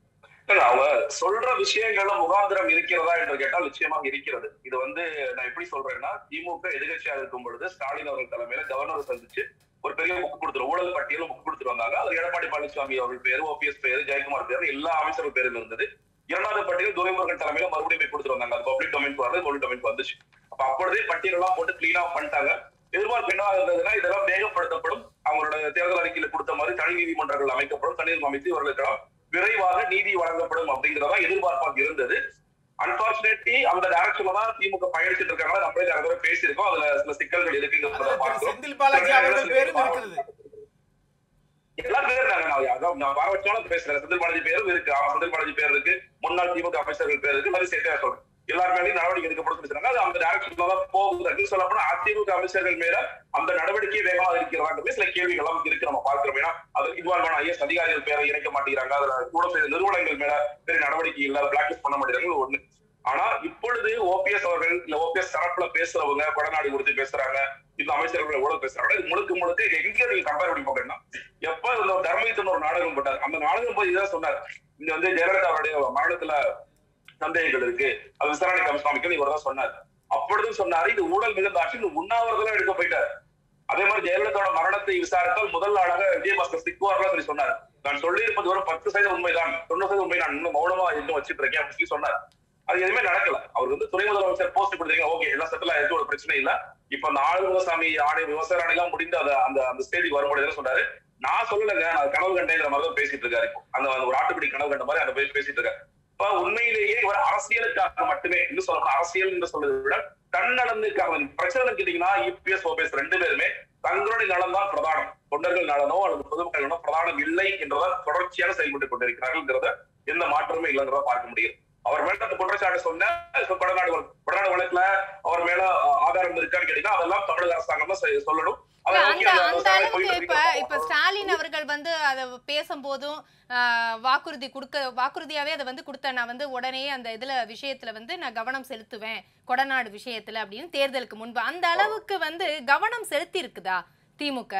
இல்ல, அவங்க சொல்ற விஷயங்கள்ல முகாந்திரம் இருக்கிறதா என்று கேட்டால் நிச்சயமாக இருக்கிறது இது வந்து நான் எப்படி சொல்றேன்னா திமுக எதிர்கட்சியா இருக்கும் பொழுது ஸ்டாலின் அவர்கள் தலைமையில கவர்னரை சந்திச்சு ஒரு பெரிய புக் கொடுத்துரு ஊழல் பட்டியல புக் கொடுத்துட்டு வந்தாங்க அது எடப்பாடி பழனிசாமி அவர்கள் பேரு ஓபிஎஸ் பேரு ஜெயக்குமார் பேரு எல்லா அமைச்சர்கள் பேரும் இருந்தது இரண்டாவது பட்டியல் துரைமுருகன் தலைமையில மறுபடியும் போய் கொடுத்துட்டு வந்தாங்க அது பப்ளிக் டொமைன் வரது பப்ளிக் டொமைன் வந்துச்சு அப்ப அப்பொழுதே பட்டியல் எல்லாம் போட்டு கிளீனா பண்ணிட்டாங்க எதிர்பார்ப்பு என்னவா இருந்ததுன்னா இதெல்லாம் வேகப்படுத்தப்படும் அவங்களோட தேர்தல் அறிக்கையில கொடுத்த மாதிரி தனி நீதிமன்றங்கள் அமைக்கப்படும் தனி அமைத்து இவர்களுக்கெல்லாம் விரைவாக நீதி வழங்கப்படும் அப்படிங்கறதா எதிர்பார்ப்பாக இருந்தது அன்பார்ச்சுனேட்லி அந்த டைரக்ஷன்ல தான் திமுக பயணிச்சிட்டு இருக்காங்க நம்மளே நிறைய தடவை பேசியிருக்கோம் அதுல சில சிக்கல்கள் இருக்குங்கிறத அதுல திரு பார்க்கிறோம் செந்தில் பாலாஜி அவர்கள் பேரும் இருக்கிறது எல்லா பேரும் நாங்க நான் அதான் நான் பாரபட்சமான பேசுறேன் செந்தில் பாலாஜி பேரும் இருக்கு ஆமா செந்தில் பாலாஜி பேர் இருக்கு முன்னாள் திமுக அமைச்சர்கள் பேர் இருக்கு மாதிரி சேர்த்தா சொல்றேன் எல்லார் மேலேயும் நடவடிக்கை எடுக்கப்படும் சொல்லி சொன்னாங்க அது அந்த டைரக்ஷன்ல தான் போகுது அப்படின்னு சொல்ல போனா அதிமுக அமைச்சர்கள் மேல அந்த நடவடிக்கை வேகமாக இருக்கிறதாங்க சில கேள்விகள் எல்லாம் இருக்கு நம்ம பார்க்கிறோம் ஏன்னா அது இன்வால்வான ஐஎஸ் அதிகாரிகள் பேரை இணைக்க மாட்டேங்கிறாங்க அதுல கூட செய்த நிறுவனங்கள் மேல பெரிய நடவடிக்கை இல்ல பிளாக்லிஸ்ட் பண்ண மாட்டேங்கிறாங்க ஒண்ணு ஆனா இப்பொழுது ஓபிஎஸ் அவர்கள் இல்ல ஓபிஎஸ் தரப்புல பேசுறவங்க கொடநாடு கொடுத்து பேசுறாங்க இந்த அமைச்சர்கள் எவ்வளவு பேசுறாங்க இது முழுக்க முழுக்க இது எங்க நீங்க கம்பேர் பண்ணி பாக்கணும்னா எப்ப இந்த தர்மயுத்தன் ஒரு நாடகம் போட்டார் அந்த நாடகம் போய் இதான் சொன்னார் இங்க வந்து ஜெயலலிதா அவருடைய மரணத்துல சந்தேகங்கள் இருக்கு அது விசாரணை கமிஷன் அமைக்கணும் இவர் தான் சொன்னார் அப்பொழுதும் சொன்னாரு இது ஊழல் மிகுந்த ஆட்சி இந்த உண்ணாவிரதெல்லாம் எடுக்க போயிட்டார் அதே மாதிரி ஜெயலலிதாவோட மரணத்தை விசாரித்தால் முதல் நாளாக விஜயபாஸ்கர் சிக்குவார்லாம் சொல்லி சொன்னார் நான் சொல்லியிருப்பது ஒரு பத்து சதவீதம் உண்மைதான் தொண்ணூறு சதவீதம் உண்மை நான் இன்னும் மௌனமா இன்னும் வச்சிட்டு இருக்கேன் அப்படின்னு சொல்லி சொன்னார் அது எதுவுமே நடக்கல அவர் வந்து துணை முதலமைச்சர் போஸ்ட் கொடுத்தீங்க ஓகே எல்லாம் செட்டில் ஆயிருக்கு ஒரு பிரச்சனை இல்ல இப்ப அந்த ஆளுநசாமி ஆணை விவசாய ஆணை எல்லாம் முடிந்து அந்த அந்த அந்த ஸ்டேஜுக்கு வரும்போது என்ன சொன்னாரு நான் சொல்லலைங்க நான் கனவு கண்டேங்கிற மாதிரி தான் பேசிட்டு இருக்காரு இப்போ அந்த அந்த ஒரு ஆட்டுக்குடி கனவு கண்ட மாதிரி அந்த போய் பேசிட்டு இருக்காரு இப்ப உண்மையிலேயே இவர் அரசியலுக்காக மட்டுமே இன்னும் சொல்லணும் அரசியல் என்று சொல்வதை விட தன்னலனுக்காக பிரச்சனை கேட்டீங்கன்னா இபிஎஸ் ஓபிஎஸ் ரெண்டு பேருமே தங்களுடைய நலன் தான் பிரதானம் தொண்டர்கள் நலனோ அல்லது பொதுமக்கள் நலனோ பிரதானம் இல்லை என்றதால் தொடர்ச்சியாக செயல்பட்டுக் கொண்டிருக்கிறார்கள்ங்கிறத எந்த மாற்றமும் இல்லைங்கிறத பார்க்க முடியும் அவர் மேல அந்த குற்றச்சாட்டு சொன்ன இப்ப கொடநாடு வழக்கு- கொடநாடு வழக்குல அவர் மேல அஹ், ஆதாரம் இருக்கான்னு கேட்டீங்கன்னா அதெல்லாம் தமிழக அரசாங்கம் தான் செ- சொல்லணும் அதை இல்ல, நோக்கி அந்த அந்த அந்த விசாரணை அளவுக்கு போயிட்டு இப்ப இருக்கு. இப்ப ஸ்டாலின் அவர்கள் வந்து அதை பேசும்போதும் ஆஹ், வாக்குறுதி கொடுக்க வாக்குறுதியாவே அதை வந்து கொடுத்த நான் வந்து உடனே அந்த இதுல விஷயத்துல வந்து நான் கவனம் செலுத்துவேன் கொடநாடு விஷயத்துல அப்படின்னு தேர்தலுக்கு முன்பு அந்த அளவுக்கு வந்து கவனம் செலுத்தி இருக்குதா திமுக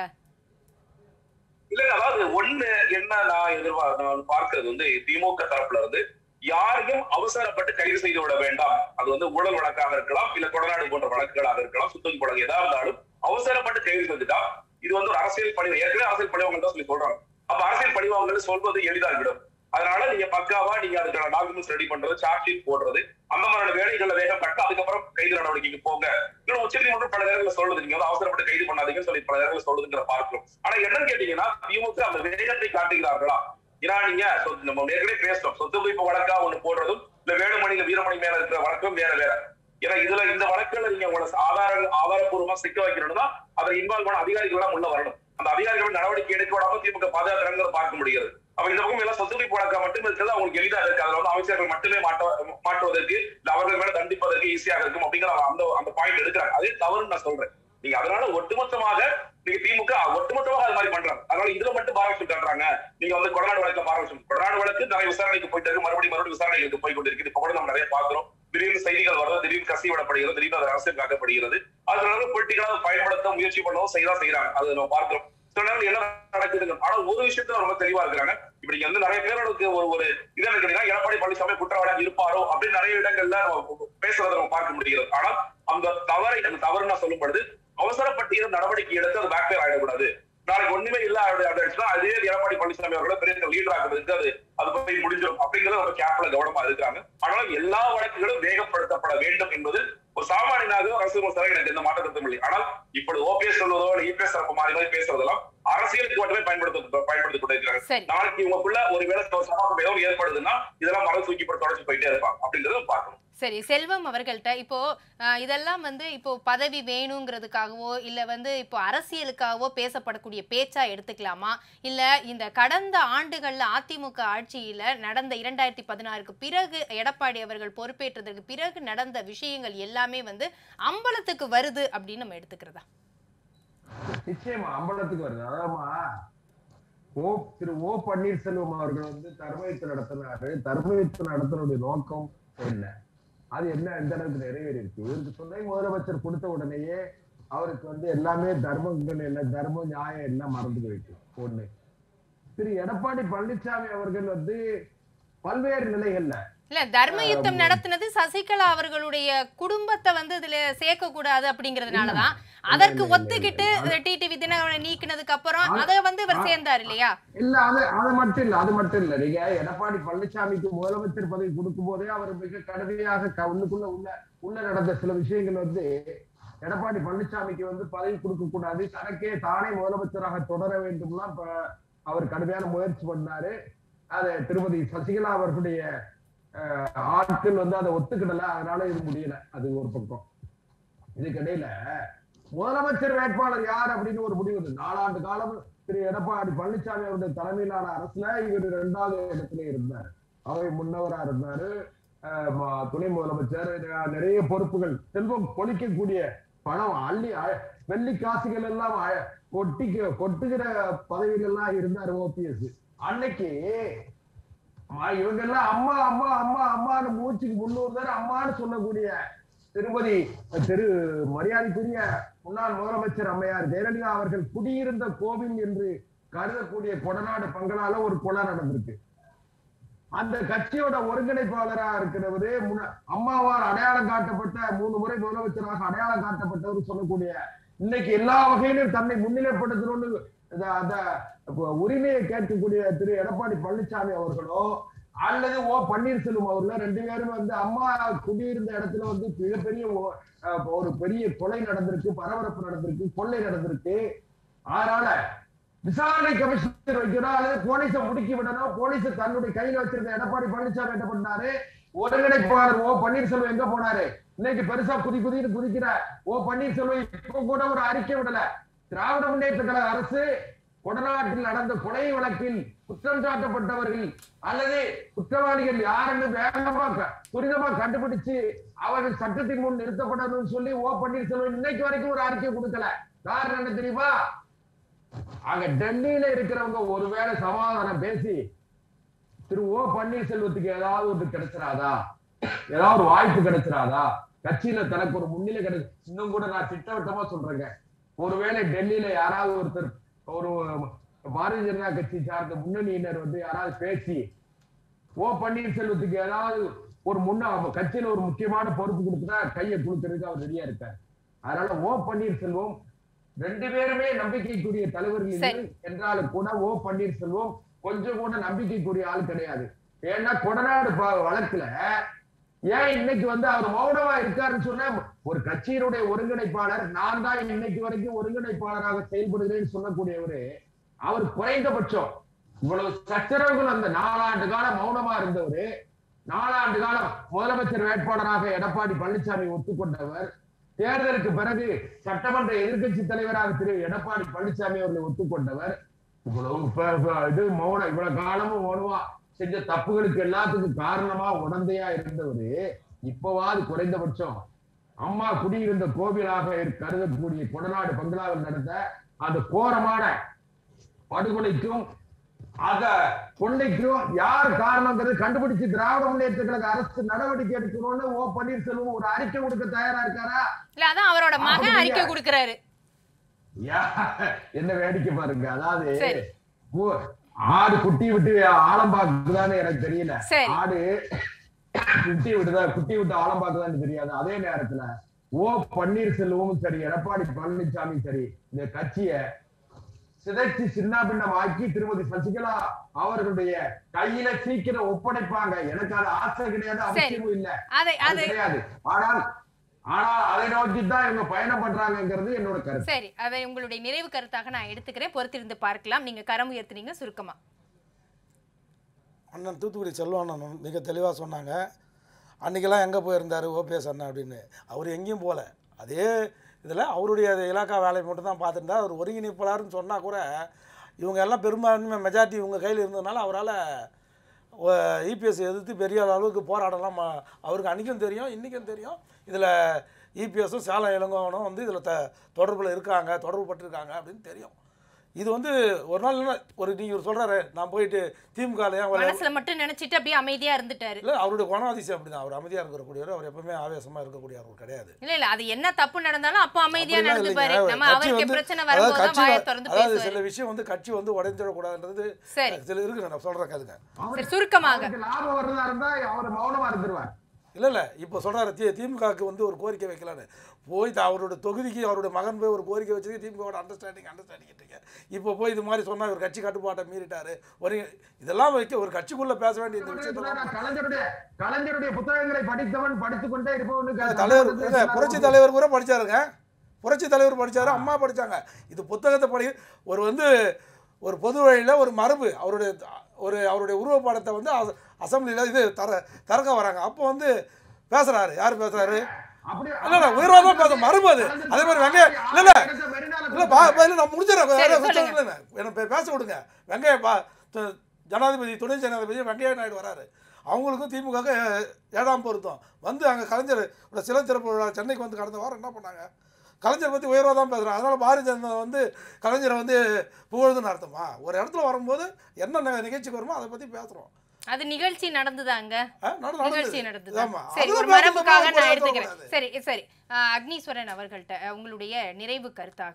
இல்ல அதாவது ஒண்ணு என்ன நான் எதிர்பார் நான் பார்க்கிறது வந்து திமுக தரப்புல இருந்து யாரையும் அவசரப்பட்டு கைது செய்து விட வேண்டாம் அது வந்து ஊழல் வழக்காக இருக்கலாம் இல்ல கொடநாடு போன்ற வழக்குகளாக இருக்கலாம் சுத்தம் வழக்கு எதா இருந்தாலும் அவசரப்பட்டு கைது செஞ்சுட்டா இது வந்து ஒரு அரசியல் பழி ஏற்கனவே அரசியல் பழிவாங்கல் தான் சொல்லி சொல்றாங்க அப்ப அரசியல் பழிவாங்கல் சொல்வது எளிதாகிவிடும் அதனால நீங்க பக்காவா நீங்க அதுக்கான டாக்குமெண்ட்ஸ் ரெடி பண்றது சார்ஜ் ஷீட் போடுறது அந்த மாதிரியான வேலைகளை வேகம் கட்ட அதுக்கப்புறம் கைது நடவடிக்கைக்கு போங்க இன்னும் உச்சநீதிமன்றம் பல நேரங்களில் சொல்லுது நீங்க வந்து அவசரப்பட்டு கைது பண்ணாதீங்கன்னு சொல்லி பல நேரங்களில் சொல்லுதுங்கிற பார்க்கிறோம் ஆனா என்னன்னு கேட்டீங்கன்னா திமுக அந்த வேகத்தை காட்டுகிறார்களா ஏன்னா நீங்க சொ- நம்ம ஏற்கனவே பேசணும் சொத்து குவிப்பு வழக்கா ஒண்ணு போடுறதும் இல்ல வேலுமணியில வீரமணி மேல இருக்கிற வழக்கம் வேற வேற ஏன்னா இதுல இந்த வழக்குல நீங்க உங்களை ஆதார ஆதாரப்பூர்வமா சிக்க வைக்கணும்னா அதை இன்வால்வ் பண்ண அதிகாரிகள் எல்லாம் உள்ள வரணும் அந்த அதிகாரிகள் நடவடிக்கை எடுக்க விடாம திமுக பாதுகாக்கிறாங்கிறத பார்க்க முடியாது அப்ப இந்த பக்கம் எல்லாம் சொத்து குவிப்பு வழக்கா மட்டும் இருக்கிறது அவங்களுக்கு எளிதா இருக்கு அதுல வந்து அமைச்சர்கள் மட்டுமே மாட்ட மாற்றுவதற்கு இல்ல அவர்கள் மேல தண்டிப்பதற்கு ஈஸியாக இருக்கும் அப்படிங்கிற அந்த அந்த பாயிண்ட் எடுக்கிறாங்க அதே தவறுன்னு நான் சொல்றேன் நீங்க அதனால ஒட்டுமொத்தமாக நீங்க திமுக ஒட்டுமொத்தமாக அது மாதிரி பண்றாங்க அதனால இதுல மட்டும் பாராட்டு காட்டுறாங்க நீங்க வந்து கொடநாடு வழக்குல பாராட்டு கொடநாடு வழக்கு நிறைய விசாரணைக்கு போயிட்டு இருக்கு மறுபடியும் மறுபடியும் விசாரணைகளுக்கு போய் கொண்டிருக்கு இப்ப கூட நம்ம நிறைய பாக்குறோம் திடீர்னு செய்திகள் வருது திடீர்னு கசி விடப்படுகிறது திடீர்னு அது அரசியல் காக்கப்படுகிறது அதனால பொலிட்டிக்கலா பயன்படுத்த முயற்சி பண்ணவும் செய்யலாம் செய்யறாங்க அது நம்ம பார்க்கிறோம் சில நேரம் என்ன நடக்குதுங்க ஆனா ஒரு விஷயத்துல ரொம்ப தெளிவா இருக்கிறாங்க இப்படி இங்க வந்து நிறைய பேருக்கு ஒரு ஒரு இது என்ன கேட்டீங்கன்னா எடப்பாடி பழனிசாமி குற்றவாளியாக இருப்பாரோ அப்படின்னு நிறைய இடங்கள்ல நம்ம பேசுறதை நம்ம பார்க்க முடிகிறது ஆனால் அந்த தவறை அந்த தவறு நான் சொல்லும் பொழுது அவசரப்பட்டு ஏதோ நடவடிக்கை எடுத்து அது பேக் ஆயிடக்கூடாது நாளைக்கு ஒண்ணுமே இல்ல அப்படி அப்படி ஆயிடுச்சுன்னா அதே எடப்பாடி பழனிசாமி அவர்களை பெரிய லீடர் ஆக்குறதுக்கு அது அது போய் முடிஞ்சிடும் அப்படிங்கறது ரொம்ப கேப்ல கவனமா இருக்காங்க ஆனால் எல்லா வழக்குகளும் வேகப்படுத்தப்பட வேண்டும் என்பது ஒரு சாமானியனாக அரசு விமர்சனம் எனக்கு எந்த மாற்ற கருத்தும் இல்லை ஆனால் இப்படி ஓபிஎஸ் சொல்வதோ இல்ல இபிஎஸ் தரப்பு மாறி மாதிரி பேசுறதெல்லாம் அரசியலுக்கு மட்டுமே பயன்படுத்த பயன்படுத்திக் கொண்டிருக்கிறாங்க சரி நாளைக்கு இவங்களுக்குள்ள ஒரு வேலை சமாபம் ஏதோ ஏற்படுதுன்னா இதெல்லாம் மரம் தூக்கி போட்டு தொடச்சு போயிட்டே இருப்பாங்க அப்படிங்கறத பார்க்கணும் சரி செல்வம் அவர்கள்ட்ட இப்போ அஹ், இதெல்லாம் வந்து இப்போ பதவி வேணுங்கிறதுக்காகவோ இல்ல வந்து இப்போ அரசியலுக்காகவோ பேசப்படக்கூடிய பேச்சா எடுத்துக்கலாமா இல்ல இந்த கடந்த ஆண்டுகள்ல அதிமுக ஆட்சியில நடந்த இரண்டாயிரத்தி பதினாறுக்கு பிறகு எடப்பாடி அவர்கள் பொறுப்பேற்றதற்கு பிறகு நடந்த விஷயங்கள் எல்லாமே வந்து அம்பலத்துக்கு வருது அப்படின்னு நம்ம எடுத்துக்கிறதா நிச்சயமா அம்பலத்துக்கு வருது அதாம்மா ஓ திரு ஓ பன்னீர்செல்வம் அவர்கள் வந்து தர்மயுத்தம் நடத்தினாரு தர்மயுத்தம் நடத்தினுடைய நோக்கம் என்ன அது என்ன எந்த அளவுக்கு நிறைவேறிருக்கு இவருக்கு துணை முதலமைச்சர் கொடுத்த உடனேயே அவருக்கு வந்து எல்லாமே தர்மங்கள் என்ன தர்மம் நியாயம் எல்லாம் மறந்து போயிட்டு ஒண்ணு திரு எடப்பாடி பழனிசாமி அவர்கள் வந்து பல்வேறு நிலைகள்ல இல்ல தர்ம யுத்தம் நடத்தினது சசிகலா அவர்களுடைய குடும்பத்தை வந்து இதுல சேர்க்க கூடாது அப்படிங்கறதுனாலதான் அதற்கு இல்ல, இல்ல, ஒத்துக்கிட்டு இல்ல. டிடிவி தினகரனை நீக்கினதுக்கு அப்புறம் அது- அதை வந்து இவர் சேர்ந்தார் இல்லையா இல்ல அது அது மட்டும் இல்ல அது மட்டும் இல்ல நீங்க எடப்பாடி பழனிசாமிக்கு முதலமைச்சர் பதவி கொடுக்கும் போதே அவர் மிக கடுமையாக க- உள்ளுக்குள்ள உள்ள உள்ள நடந்த சில விஷயங்கள் வந்து எடப்பாடி பழனிசாமிக்கு வந்து பதவி கொடுக்க கூடாது தனக்கே தானே முதலமைச்சராக தொடர வேண்டும்லாம் இப்ப அவர் கடுமையான முயற்சி பண்ணாரு அது திருமதி சசிகலா அவர்களுடைய அஹ், ஆட்கள் வந்து அதை ஒத்துக்கிடல அதனால இது முடியல அது ஒரு பக்கம் இதுக்கிடையில முதலமைச்சர் வேட்பாளர் யார் அப்படின்னு ஒரு முடிவு வந்து நாலாண்டு காலம் திரு எடப்பாடி பழனிசாமி அவருடைய தலைமையிலான அரசுல இவர் இரண்டாவது இடத்துல இருந்தார் அவை முன்னவரா இருந்தாரு அஹ் ம- துணை முதலமைச்சர் அஹ் நிறைய பொறுப்புகள் செல்வம் கொளிக்கக்கூடிய பணம் அள்ளி அ- வெள்ளி காசுகள் எல்லாம் அ- கொட்டிக்க கொட்டுகிற பதவிகள் எல்லாம் இருந்தார் ஓபிஎஸ் அன்னைக்கு அம்மா, இவங்க எல்லாம் அம்மா அம்மா அம்மா அம்மான்னு மூச்சுக்கு முன்னூறு பேர் அம்மான்னு சொல்லக்கூடிய திருமதி திரு மரியாதைக்குரிய முன்னாள் முதலமைச்சர் அம்மையார் ஜெயலலிதா அவர்கள் குடியிருந்த கோவில் என்று கருதக்கூடிய கொடநாடு பங்களால ஒரு கொலை நடந்திருக்கு அந்த கட்சியோட ஒருங்கிணைப்பாளரா இருக்கிறவரு முன்ன- அம்மாவால் அடையாளம் காட்டப்பட்ட மூணு முறை முதலமைச்சராக அடையாளம் காட்டப்பட்டவர் சொல்லக்கூடிய இன்னைக்கு எல்லா வகையிலும் தன்னை முன்னிலைப்படுத்தணும்னு இந்த- அந்த உரிமையை கேட்கக்கூடிய திரு எடப்பாடி பழனிசாமி அவர்களோ அல்லது ஓ பன்னீர்செல்வம் அவர்களோ ரெண்டு பேரும் வந்து அம்மா குடியிருந்த இடத்துல வந்து மிகப்பெரிய ஒ- அஹ் ஒரு பெரிய கொலை நடந்திருக்கு பரபரப்பு நடந்திருக்கு கொள்ளை நடந்திருக்கு அதனால விசாரணை கமிஷனர் வைக்கணும் அல்லது போலீஸை முடுக்கி விடணும் போலீஸ் தன்னுடைய கையில வச்சிருந்த எடப்பாடி பழனிசாமி என்ன பண்ணாரு ஒருங்கிணைப்பாளர் ஓ பன்னீர்செல்வம் எங்க போனாரு இன்னைக்கு பெருசா குதி குதின்னு குதிக்கிற ஓ பன்னீர்செல்வம் இப்ப கூட ஒரு அறிக்கை விடல திராவிட முன்னேற்ற கழக அரசு கொடநாட்டில் நடந்த கொலை வழக்கில் குற்றம் சாட்டப்பட்டவர்கள் அல்லது குற்றவாளிகள் யாருன்னு வேகமா க- துரிதமா கண்டுபிடிச்சு அவர்கள் சட்டத்தின் முன் நிறுத்தப்படணும்னு சொல்லி ஓ பன்னீர்செல்வம் இன்னைக்கு வரைக்கும் ஒரு அறிக்கை கொடுக்கல காரணம் என்ன தெரியுமா அங்க டெல்லியில இருக்கிறவங்க ஒருவேளை சமாதானம் பேசி திரு ஓ பன்னீர்செல்வத்துக்கு ஏதாவது ஒன்று கிடைச்சிராதா ஏதாவது ஒரு வாய்ப்பு கிடைச்சிராதா கட்சியில தனக்கு ஒரு முன்னிலை கிடைச்சு இன்னும் கூட நான் திட்டவட்டமா சொல்றேங்க ஒருவேளை டெல்லியில யாராவது ஒருத்தர் ஒரு பாரதிய ஜனதா கட்சி சார்ந்த முன்னணியினர் வந்து யாராவது பேசி ஓ பன்னீர்செல்வத்துக்கு ஏதாவது ஒரு முன்ன அவ கட்சியில ஒரு முக்கியமான பொறுப்பு கொடுத்தா கையை கொடுக்கறதுக்கு அவர் ரெடியா இருக்கார் அதனால ஓ பன்னீர்செல்வம் ரெண்டு பேருமே நம்பிக்கைக்குரிய தலைவர்கள் இல்லை சரி. என்றாலும் கூட ஓ பன்னீர்செல்வம் கொஞ்சம் கூட நம்பிக்கைக்குரிய ஆள் கிடையாது ஏன்னா கொடநாடு ப- வழக்குல ஏன் இன்னைக்கு வந்து அவர் மௌனமா இருக்காருன்னு சொன்னா ஒரு கட்சியினுடைய ஒருங்கிணைப்பாளர் நான் தான் இன்னைக்கு வரைக்கும் ஒருங்கிணைப்பாளராக செயல்படுகிறேன்னு சொல்லக்கூடியவரு அவர் குறைந்தபட்சம் இவ்வளவு சச்சரவுகள் அந்த நாலாண்டு காலம் மௌனமா இருந்தவரு நாலாண்டு காலம் முதலமைச்சர் வேட்பாளராக எடப்பாடி பழனிசாமி ஒத்துக்கொண்டவர் தேர்தலுக்கு பிறகு சட்டமன்ற எதிர்க்கட்சி தலைவராக திரு எடப்பாடி பழனிசாமி அவர்களை ஒத்துக்கொண்டவர் இவ்வளவு ப- ப- இது மௌனம் இவ்வளவு காலமும் மௌனமா செஞ்ச தப்புகளுக்கு எல்லாத்துக்கும் காரணமா உடந்தையா இருந்தவரு இப்பவாது குறைந்தபட்சம் அம்மா குடியிருந்த கோவிலாக இரு- கருதக்கூடிய கொடநாடு பங்களாவில் நடந்த அந்த கோரமான படுகொலைக்கும் அத கொள்ளைக்கும் யார் காரணங்கிறது கண்டுபிடிச்சு திராவிட முன்னேற்ற கழக அரசு நடவடிக்கை எடுக்கணும்னு ஓ பன்னீர்செல்வம் ஒரு அறிக்கை கொடுக்க தயாரா இருக்காரா இல்ல அதான் அவரோட மகன் அப்படியா? அறிக்கை கொடுக்கறாரு யா, என்ன வேடிக்கை பாருங்க அதாவது சரி. ஓ- ஆடு குட்டி விட்டு ஆழம் பாக்குதான்னு எனக்கு தெரியல சரி. ஆடு குட்டி விட்டுதா குட்டி விட்டு ஆழம் பாக்குதான்னு தெரியாது அதே நேரத்துல ஓ பன்னீர்செல்வமும் சரி எடப்பாடி பழனிசாமி சரி இந்த கட்சிய சிதைச்சு சின்னாபின்னம் ஆக்கி திருமதி சசிகலா அவர்களுடைய கையில சீக்கிரம் ஒப்படைப்பாங்க எனக்கு அது ஆசை கிடையாது அவசியமும் இல்ல அதை அது அது கிடையாது ஆனால் ஆனால் அதை நோக்கி தான் இவங்க பயணம் பண்றாங்கிறது என்னோட கருத்து சரி அதை உங்களுடைய நிறைவு கருத்தாக நான் எடுத்துக்கிறேன் பொறுத்திருந்து பார்க்கலாம் நீங்க கரம் உயர்த்துனீங்க சுருக்கமா அண்ணன் தூத்துக்குடி செல்வம் அண்ணன் மிக தெளிவாக சொன்னாங்க அன்றைக்கெல்லாம் எங்கே போயிருந்தார் ஓபிஎஸ் அண்ணன் அப்படின்னு அவர் எங்கேயும் போகல அதே இதில் அவருடைய இலாக்கா வேலையை மட்டும் தான் பார்த்துருந்தா அவர் ஒருங்கிணைப்பாளர்னு சொன்னால் கூட இவங்க எல்லாம் பெரும்பான்மை மெஜாரிட்டி இவங்க கையில் இருந்ததுனால அவரால் இபிஎஸ் எதிர்த்து பெரிய அளவுக்கு போராடலாம் ம- அவருக்கு அன்றைக்கும் தெரியும் இன்றைக்கும் தெரியும் இதில் இபிஎஸும் சேலம் இளங்கோவனும் வந்து இதில் த தொடர்பில் இருக்காங்க தொடர்பு பட்டிருக்காங்க அப்படின்னு தெரியும் இது வந்து ஒரு நாள் இல்லைன்னா ஒரு நீங்கள் சொல்கிறாரு நான் போயிட்டு திமுக ஏன் வர- மனசுல மட்டும் நினைச்சிட்டு அப்படியே அமைதியா இருந்துட்டாரு இல்லை அவருடைய குணாதிசயம் அப்படிதான் அவர் அமைதியாக இருக்கக்கூடியவர் அவர் எப்பவுமே ஆவேசமாக இருக்கக்கூடியவர் கிடையாது இல்ல இல்ல அது என்ன தப்பு நடந்தாலும் அப்ப அமைதியா அப்படிலாம் நடந்துப்பாரு இல்லைங்க. நம்ம கட்சி அவருக்கு வந்து- பிரச்சனை அதாவது வரும்போது கட்சி வாயை வ- திறந்து அதாவது பேசுவாரு சில விஷயம் வந்து கட்சி வந்து உடைஞ்சிடக்கூடாதுன்றது சரி. சில இருக்கு நான் சொல்கிறேன் கேளுங்க சரி சுருக்கமாக அவருக்கு லாபம் வர்றதா இருந்தா அவர் மௌனமா இருந்துருவார் இல்லை இல்லை இப்போ சொல்கிறாரு தி திமுகவுக்கு வந்து ஒரு கோரிக்கை வைக்கலான்னு போய் த- அவரோட தொகுதிக்கு அவருடைய மகன் போய் ஒரு கோரிக்கை வச்சது திமுகவோட அண்டர்ஸ்டாண்டிங் அண்டர்ஸ்டாண்டிங் இருக்கீங்க இப்போ போய் இது மாதிரி சொன்னா ஒரு கட்சி கட்டுப்பாட்டை மீறிட்டாரு ஒரு இதெல்லாம் வைக்க ஒரு கட்சிக்குள்ளே பேச வேண்டிய இந்த விஷயத்தெல்லாம் நான் கலைஞருடைய கலைஞருடைய புத்தகங்களை படித்தவன் படித்துக் கொண்டே இருப்பவனுக்கு தலைவர் இல்ல, புரட்சி தலைவர் கூட படிச்சாருங்க புரட்சி தலைவர் படிச்சாரு அம்மா படிச்சாங்க இது புத்தகத்தை படி ஒரு வந்து ஒரு பொது வழியில் ஒரு மரபு அவருடைய ஒரு அவருடைய உருவப்படத்தை வந்து அச- அசெம்பிளியில் இது தர திறக்க வராங்க அப்போ வந்து பேசுறாரு யார் பேசுறாரு அப்படியே இல்ல இல்ல உயர்வாதான் பேச மரபு அது அதே மாதிரி வெங்காய இல்ல இல்ல இல்ல பா பா, இல்ல நான் முடிச்சிடறேன் சரி, வேற சொல்லுங்க. விஷயம் இல்லைண்ணே. என்னை பே- பேச விடுங்க வெங்காய பா த- ஜனாதிபதி துணை ஜனாதிபதி வெங்கையா நாயுடு வராரு அவங்களுக்கும் திமுக ஏழாம் பொருத்தம் வந்து அங்கே கலைஞர் ஒரு சில திறப்பு விழா சென்னைக்கு வந்து கடந்த வாரம் என்ன பண்ணாங்க கலைஞர் பற்றி உயர்வாக தான் பேசுகிறேன் அதனால் பாரதிய ஜனதா வந்து கலைஞரை வந்து புகழ்துன்னு அர்த்தமா ஒரு இடத்துல வரும்போது என்ன நி- நிகழ்ச்சிக்கு வருமோ அதை பற்றி பேசுகிறோம் அது நிகழ்ச்சி நடந்துதாங்க நிகழ்ச்சி நடந்தது ஆமா சரி ஒரு அதெல்லாம் பேச மரபுக்காக சொன்னா நான் குறை எடுத்துக்கிறேன் சொல்லக்கூடாது. சரி சரி அஹ், அக்னீஸ்வரன் அவர்கள்ட்ட அஹ், உங்களுடைய நிறைவு கருத்தாக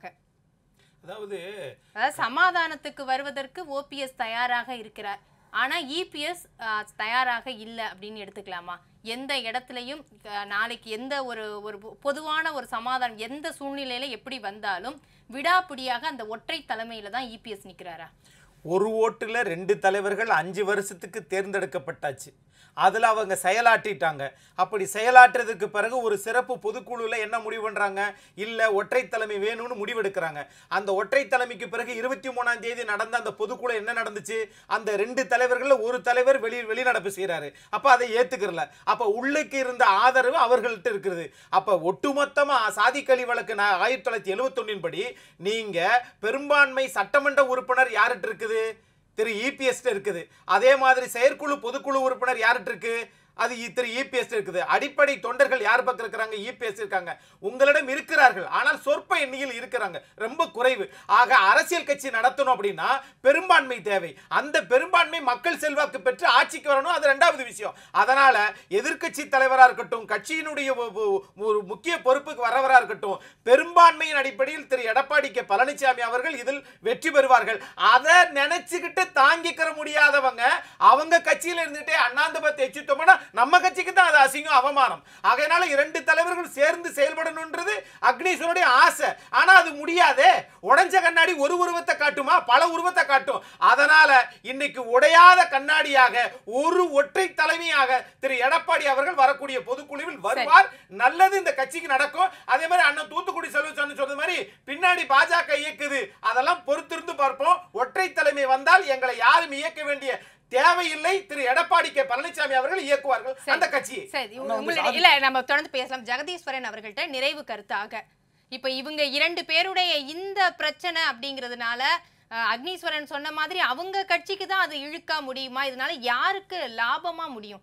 அதாவது அதாவது சமாதானத்துக்கு வருவதற்கு ஓபிஎஸ் தயாராக இருக்கிறார் ஆனா இபிஎஸ் தயாராக இல்லை அப்படின்னு எடுத்துக்கலாமா எந்த இடத்துலையும் அஹ், நாளைக்கு எந்த ஒரு ஒரு பொ- பொதுவான ஒரு சமாதானம் எந்த சூழ்நிலையில எப்படி வந்தாலும் விடாப்பிடியாக அந்த ஒற்றை தலைமையில தான் இபிஎஸ் நிக்கிறாரா ஒரு ஓட்டுல ரெண்டு தலைவர்கள் அஞ்சு வருஷத்துக்கு தேர்ந்தெடுக்கப்பட்டாச்சு அதில் அவங்க செயலாற்றிட்டாங்க அப்படி செயலாற்றுறதுக்கு பிறகு ஒரு சிறப்பு பொதுக்குழுவில் என்ன முடிவு பண்ணுறாங்க இல்லை ஒற்றை தலைமை வேணும்னு முடிவெடுக்கிறாங்க அந்த ஒற்றை தலைமைக்கு பிறகு இருபத்தி மூணாம் தேதி நடந்த அந்த பொதுக்குழு என்ன நடந்துச்சு அந்த ரெண்டு தலைவர்களில் ஒரு தலைவர் வெளி வெளிநடப்பு செய்கிறாரு அப்போ அதை ஏற்றுக்கிறல அப்போ உள்ளுக்கு இருந்த ஆதரவு அவர்கள்ட்ட இருக்குது அப்போ ஒட்டுமொத்தமாக சாதி கழி வழக்கு நான் ஆயிரத்தி தொள்ளாயிரத்தி எழுபத்தொன்னின் படி நீங்கள் பெரும்பான்மை சட்டமன்ற உறுப்பினர் யார்கிட்ட இருக்குது திரு இபிஎஸ்ட இருக்குது அதே மாதிரி செயற்குழு பொதுக்குழு உறுப்பினர் யார்கிட்ட இருக்கு அது இ- திரு இபிஎஸ் இருக்குது அடிப்படை தொண்டர்கள் யார் பக்கம் இருக்கிறாங்க இபிஎஸ் இருக்காங்க உங்களிடம் இருக்கிறார்கள் ஆனால் சொற்ப எண்ணிக்கையில் இருக்கிறாங்க ரொம்ப குறைவு ஆக அரசியல் கட்சி நடத்தணும் அப்படின்னா பெரும்பான்மை தேவை அந்த பெரும்பான்மை மக்கள் செல்வாக்கு பெற்று ஆட்சிக்கு வரணும் அது ரெண்டாவது விஷயம் அதனால எதிர்க்கட்சி தலைவராக இருக்கட்டும் கட்சியினுடைய ஒ- ஒ- ஒரு முக்கிய பொறுப்புக்கு வரவராக இருக்கட்டும் பெரும்பான்மையின் அடிப்படையில் திரு எடப்பாடி கே பழனிசாமி அவர்கள் இதில் வெற்றி பெறுவார்கள் அதை நினைச்சுக்கிட்டு தாங்கிக்கிற முடியாதவங்க அவங்க கட்சியில இருந்துட்டே அண்ணாந்தபத்தை எச்சித்தோம்னா நம்ம கட்சிக்கு தான் அது அசிங்கம் அவமானம் ஆகையினால இரண்டு தலைவர்கள் சேர்ந்து செயல்படணுன்றது அக்னீஸ்வருடைய ஆசை ஆனா அது முடியாதே உடைஞ்ச கண்ணாடி ஒரு உருவத்தை காட்டுமா பல உருவத்தை காட்டும் அதனால இன்னைக்கு உடையாத கண்ணாடியாக ஒரு ஒற்றை தலைமையாக திரு எடப்பாடி அவர்கள் வரக்கூடிய பொதுக்குழுவில் வருவார் நல்லது இந்த கட்சிக்கு நடக்கும் அதே மாதிரி அண்ணன் தூத்துக்குடி செல்வச்சன் சொன்னது மாதிரி பின்னாடி பாஜக இயக்குது அதெல்லாம் பொறுத்திருந்து பார்ப்போம் ஒற்றை தலைமை வந்தால் எங்களை யாரும் இயக்க வேண்டிய தேவையில்லை திரு எடப்பாடி கே பழனிசாமி அவர்கள் இயக்குவார்கள் அந்த கட்சியை சரி உங்களுடைய இல்ல நம்ம தொடர்ந்து பேசலாம் ஜெகதீஸ்வரன் அவர்கள்ட்ட நிறைவு கருத்தாக இப்ப இவங்க இரண்டு பேருடைய இந்த பிரச்சனை அப்படிங்கிறதுனால அஹ், அக்னீஸ்வரன் சொன்ன மாதிரி அவங்க கட்சிக்கு தான் அது இழுக்கா முடியுமா இதனால யாருக்கு லாபமா முடியும்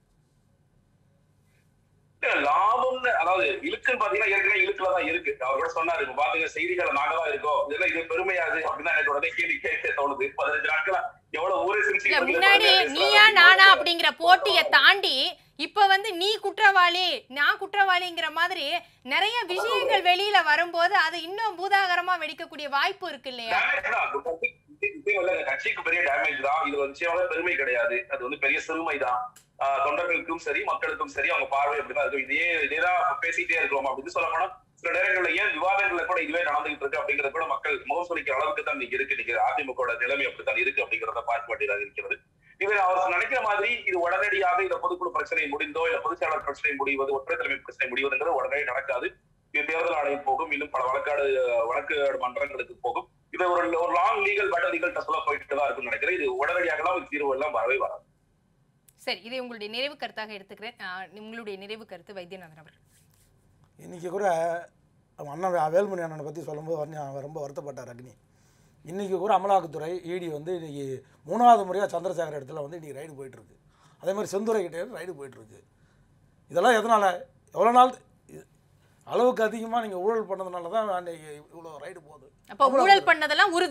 இல்ல, லாபம்னு அதாவது இழுக்குன்னு பாத்தீங்கன்னா ஏற்கனவே இழுக்குல தான் இருக்கு அவர் கூட சொன்னாரு இப்ப பாத்துங்க செய்திகள் நாங்க தான் இருக்கோம் இதெல்லாம் இது பெருமையாது அப்படின்னு எனக்கு உடனே கேள்வி கேட்க தோணுது பதினஞ்சு நாட்களா எவ்வளவு ஊரே சிரிச்சு இல்ல பதில முன்னாடி பதில நீயா பேசுறாரு. நானா அப்படிங்கிற போட்டியை தாண்டி இப்ப வந்து நீ குற்றவாளி நான் குற்றவாளிங்கிற மாதிரி நிறைய விஷயங்கள் வெளியில வரும்போது அது இன்னும் பூதாகரமா வெடிக்கக்கூடிய வாய்ப்பு இருக்கு இல்லையா Damage தான். ஒரு கட்சி- நிச்சயம் இல்ல, இந்த கட்சிக்கு பெரிய டேமேஜ் தான் இது வந்து நிச்சயமாக பெருமை கிடையாது அது வந்து பெரிய சிறுமை தான் ஆஹ் தொண்டர்களுக்கும் சரி மக்களுக்கும் சரி அவங்க பார்வை அப்படிதான் இருக்கும் இதே இதேதான் பேசிட்டே இருக்கிறோம் அப்படின்னு சொல்ல போனா சில நேரங்கள்ல ஏன் விவாதங்கள்ல கூட இதுவே நடந்துகிட்டு இருக்கு அப்படிங்கறது கூட மக்கள் முகம் சொல்லிக்கிற அளவுக்கு தான் இன்னைக்கு இருக்கு இன்னைக்கு அதிமுக நிலைமை அப்படித்தான் இருக்கு அப்படிங்கறத பார்க்க வேண்டியதாக இருக்கிறது இவர் அவர் நினைக்கிற மாதிரி இது உடனடியாக இந்த பொதுக்குழு பிரச்சனை முடிந்தோ இல்ல பொதுச்செயலாளர் பிரச்சனை முடிவது ஒற்றை தலைமை பிரச்சனை முடிவதுங்கிறது உடனே நடக்காது இது தேர்தல் ஆணையம் போகும் இன்னும் பல வழக்காடு வழக்கு மன்றங்களுக்கு போகும் இது ஒரு ஒரு லாங் லீகல் பேட்டல் லீகல் டெஸ்ட்ல போயிட்டு தான் இருக்கும்னு நினைக்கிறேன் இது உடனடியாகலாம் ஒரு தீர்வு எல்லாம் வரவே வராது சரி இதை உங்களுடைய நிறைவு கருத்தாக எடுத்துக்கிறேன் ஆஹ் உங்களுடைய நிறைவு கருத்து வைத்தியநாதன் அவர்கள் இன்னைக்கு கூட அவன் அண்ணன் வே- வேலுமணி அண்ணனை பற்றி சொல்லும்போது வந்து அவன் ரொம்ப வருத்தப்பட்டார் அக்னி இன்றைக்கி கூட அமலாக்கத்துறை இடி வந்து இன்னைக்கு மூணாவது முறையாக சந்திரசேகர் இடத்துல வந்து இன்றைக்கி ரைடு போயிட்டுருக்கு அதே மாதிரி செந்துறை கிட்டே ரைடு போயிட்டுருக்கு இதெல்லாம் எதனால் எவ்வளோ நாள் இது- அளவுக்கு அதிகமாக நீங்கள் ஊழல் பண்ணதுனால தான் அன்றைக்கி இவ்வளோ ரைடு போகுது அப்போ ஊழல் பண்ணதெல்லாம் உறுதி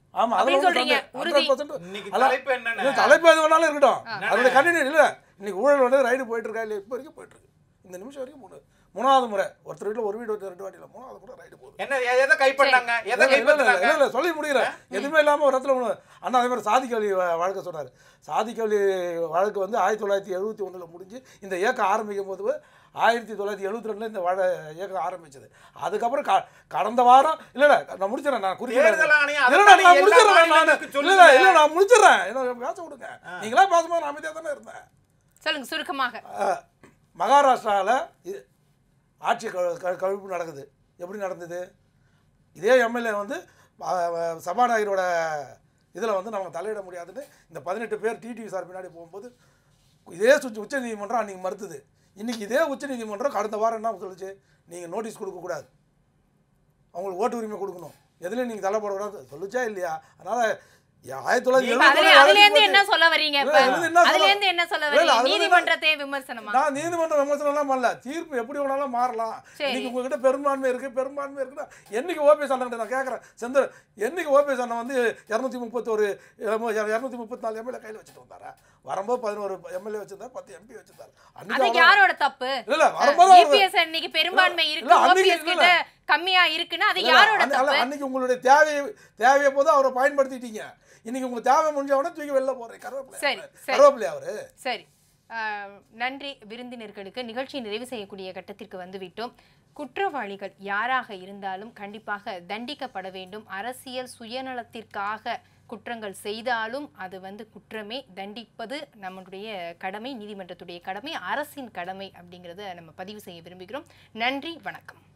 ஆமா அதுல அப்படின்னு ஒண்ணும் சொல்றீங்க, சந்தேகம் உறுதி. 100% இன்னைக்கு அல்ல, தலைப்பு என்னன்னா இல்ல, தலைப்பு எது வேணாலும் இருக்கட்டும் அதோட கண்டினியூ இல்ல இன்னைக்கு ஊழல் வந்து ரைடு போயிட்டு இருக்கா இல்லையா இப்போ வரைக்கும் போயிட்டு இருக்கு இந்த நிமிஷம் வரைக்கும் மூணு மூணாவது முறை ஒருத்தர் வீட்டில் ஒரு வீடு ஒருத்தர் ரெண்டு வாட்டி இல்லை மூணாவது முறை ரைடு போகுது என்ன எ- எதை கைப்பற்றாங்க எதை இல்ல, இல்ல, இல்ல, கைப்பற்றாங்க இல்ல, இல்ல, சொல்லி முடியல எதுவுமே இல்லாம ஒரு இடத்துல ஒண்ணு அண்ணா அதே மாதிரி சாதி கல்வி வ- வழக்கு சொன்னார் சாதி கல்வி வழக்கு வந்து ஆயிரத்தி தொள்ளாயிரத்தி எழுபத்தி ஒண்ணுல முடிஞ்சு இந்த இயக்கம் ஆரம்பிக்கும் போது ஆயிரத்தி தொள்ளாயிரத்தி எழுபத்தி ரெண்டுல இந்த வழ இயக்கம் ஆரம்பிச்சது அதுக்கப்புறம் க- கடந்த வாரம் இல்ல இல்ல நான் முடிச்சிடறேன் நான் குறிக்கிறேன் தேர்தல் ஆணையம் இல்ல, அதைத்தான் நான் எல்லா முடிச்சிடறேன் நான் மாநிலங்களுக்கும் இல்ல இல்ல, சொல்லுங்க. இல்ல நான் முடிச்சிடறேன் என்ன பேச விடுங்க நீங்களா பேசும்போது நான் அமைதியா தானே இருந்தேன் சொல்லுங்க சுருக்கமாக அஹ், மகாராஷ்டிராவில் இது ஆட்சி க- க- கவிழ்ப்பு நடக்குது எப்படி நடந்தது இதே எம்எல்ஏ வந்து அஹ், அஹ், சபாநாயகரோட இதில் வந்து நம்ம தலையிட முடியாதுன்னு இந்த பதினெட்டு பேர் டிடிவி சார் பின்னாடி போகும்போது இதே சுச்ச உச்ச நீதிமன்றம் அன்றைக்கி மறுத்துது இன்னைக்கு இதே உச்ச நீதிமன்றம் கடந்த வாரம் என்ன சொல்லுச்சு நீங்கள் நோட்டீஸ் கொடுக்கக்கூடாது அவங்களுக்கு ஓட்டு உரிமை கொடுக்கணும் எதுலையும் நீங்கள் தலை போடக்கூடாது சொல்லுச்சா இல்லையா அதனால் ஆயிரத்தி தொள்ளாயிரத்தி இப்ப அதுல எழுபத்தி அதுல இருந்து என்ன சொல்ல வர்றீங்க இப்ப இல்ல, அதுல என்ன சொல்ல- அதுல இருந்து என்ன சொல்ல இல்ல, வர்றீங்க அதுல இருந்து- நீதிமன்றத்தை விமர்சனமா நான் நீதிமன்ற விமர்சனம்லாம் பண்ணல தீர்ப்பு எப்படி வேணாலும் மாறலாம் சரி. இன்னைக்கு உங்ககிட்ட பெரும்பான்மை இருக்கு பெரும்பான்மை இருக்குன்னா என்னைக்கு ஓபிஎஸ் அண்ணன் நான் கேட்குறேன் செந்தர் என்னைக்கு ஓபிஎஸ் அண்ணன் வந்து இரநூத்தி முப்பத்தொரு இரநூத்தி முப்பத்தி நாலு எம்எல்ஏ கையில் வச்சுட்டு வந்தாரா வரும்போது பதினோரு எம்எல்ஏ வச்சிருந்தாரு பத்து எம்பி வச்சிருந்தாரு அதுக்கு அன்னைக்கு யாரோட தப்பு இல்ல, இல்ல, வரும்போது அவரு- இபிஎஸ் இன்னைக்கு பெரும்பான்மை இல்ல, இருக்கு அன்னைக்கு ஓபிஎஸ் இல்ல. கிட்ட கம்மியா இருக்குன்னா அது இல்ல, யாரோட அன்னை- அல்ல, தப்பு அன்னைக்கு உங்களுடைய தேவையை தேவையை போது அவரை பயன்படுத்திட்டீங்க இன்னைக்கு உங்க தேவை முடிஞ்ச உடனே தூக்கி வெளில போறேன் கருவேப்பிலை சரி, சரி. கருவேப்பிலை அவரு சரி ஆஹ், நன்றி விருந்தினர்களுக்கு நிகழ்ச்சியை நிறைவு செய்யக்கூடிய கட்டத்திற்கு வந்துவிட்டோம் குற்றவாளிகள் யாராக இருந்தாலும் கண்டிப்பாக தண்டிக்கப்பட வேண்டும் அரசியல் சுயநலத்திற்காக குற்றங்கள் செய்தாலும் அது வந்து குற்றமே தண்டிப்பது நம்முடைய கடமை நீதிமன்றத்துடைய கடமை அரசின் கடமை அப்படிங்கிறத நம்ம பதிவு செய்ய விரும்புகிறோம் நன்றி வணக்கம்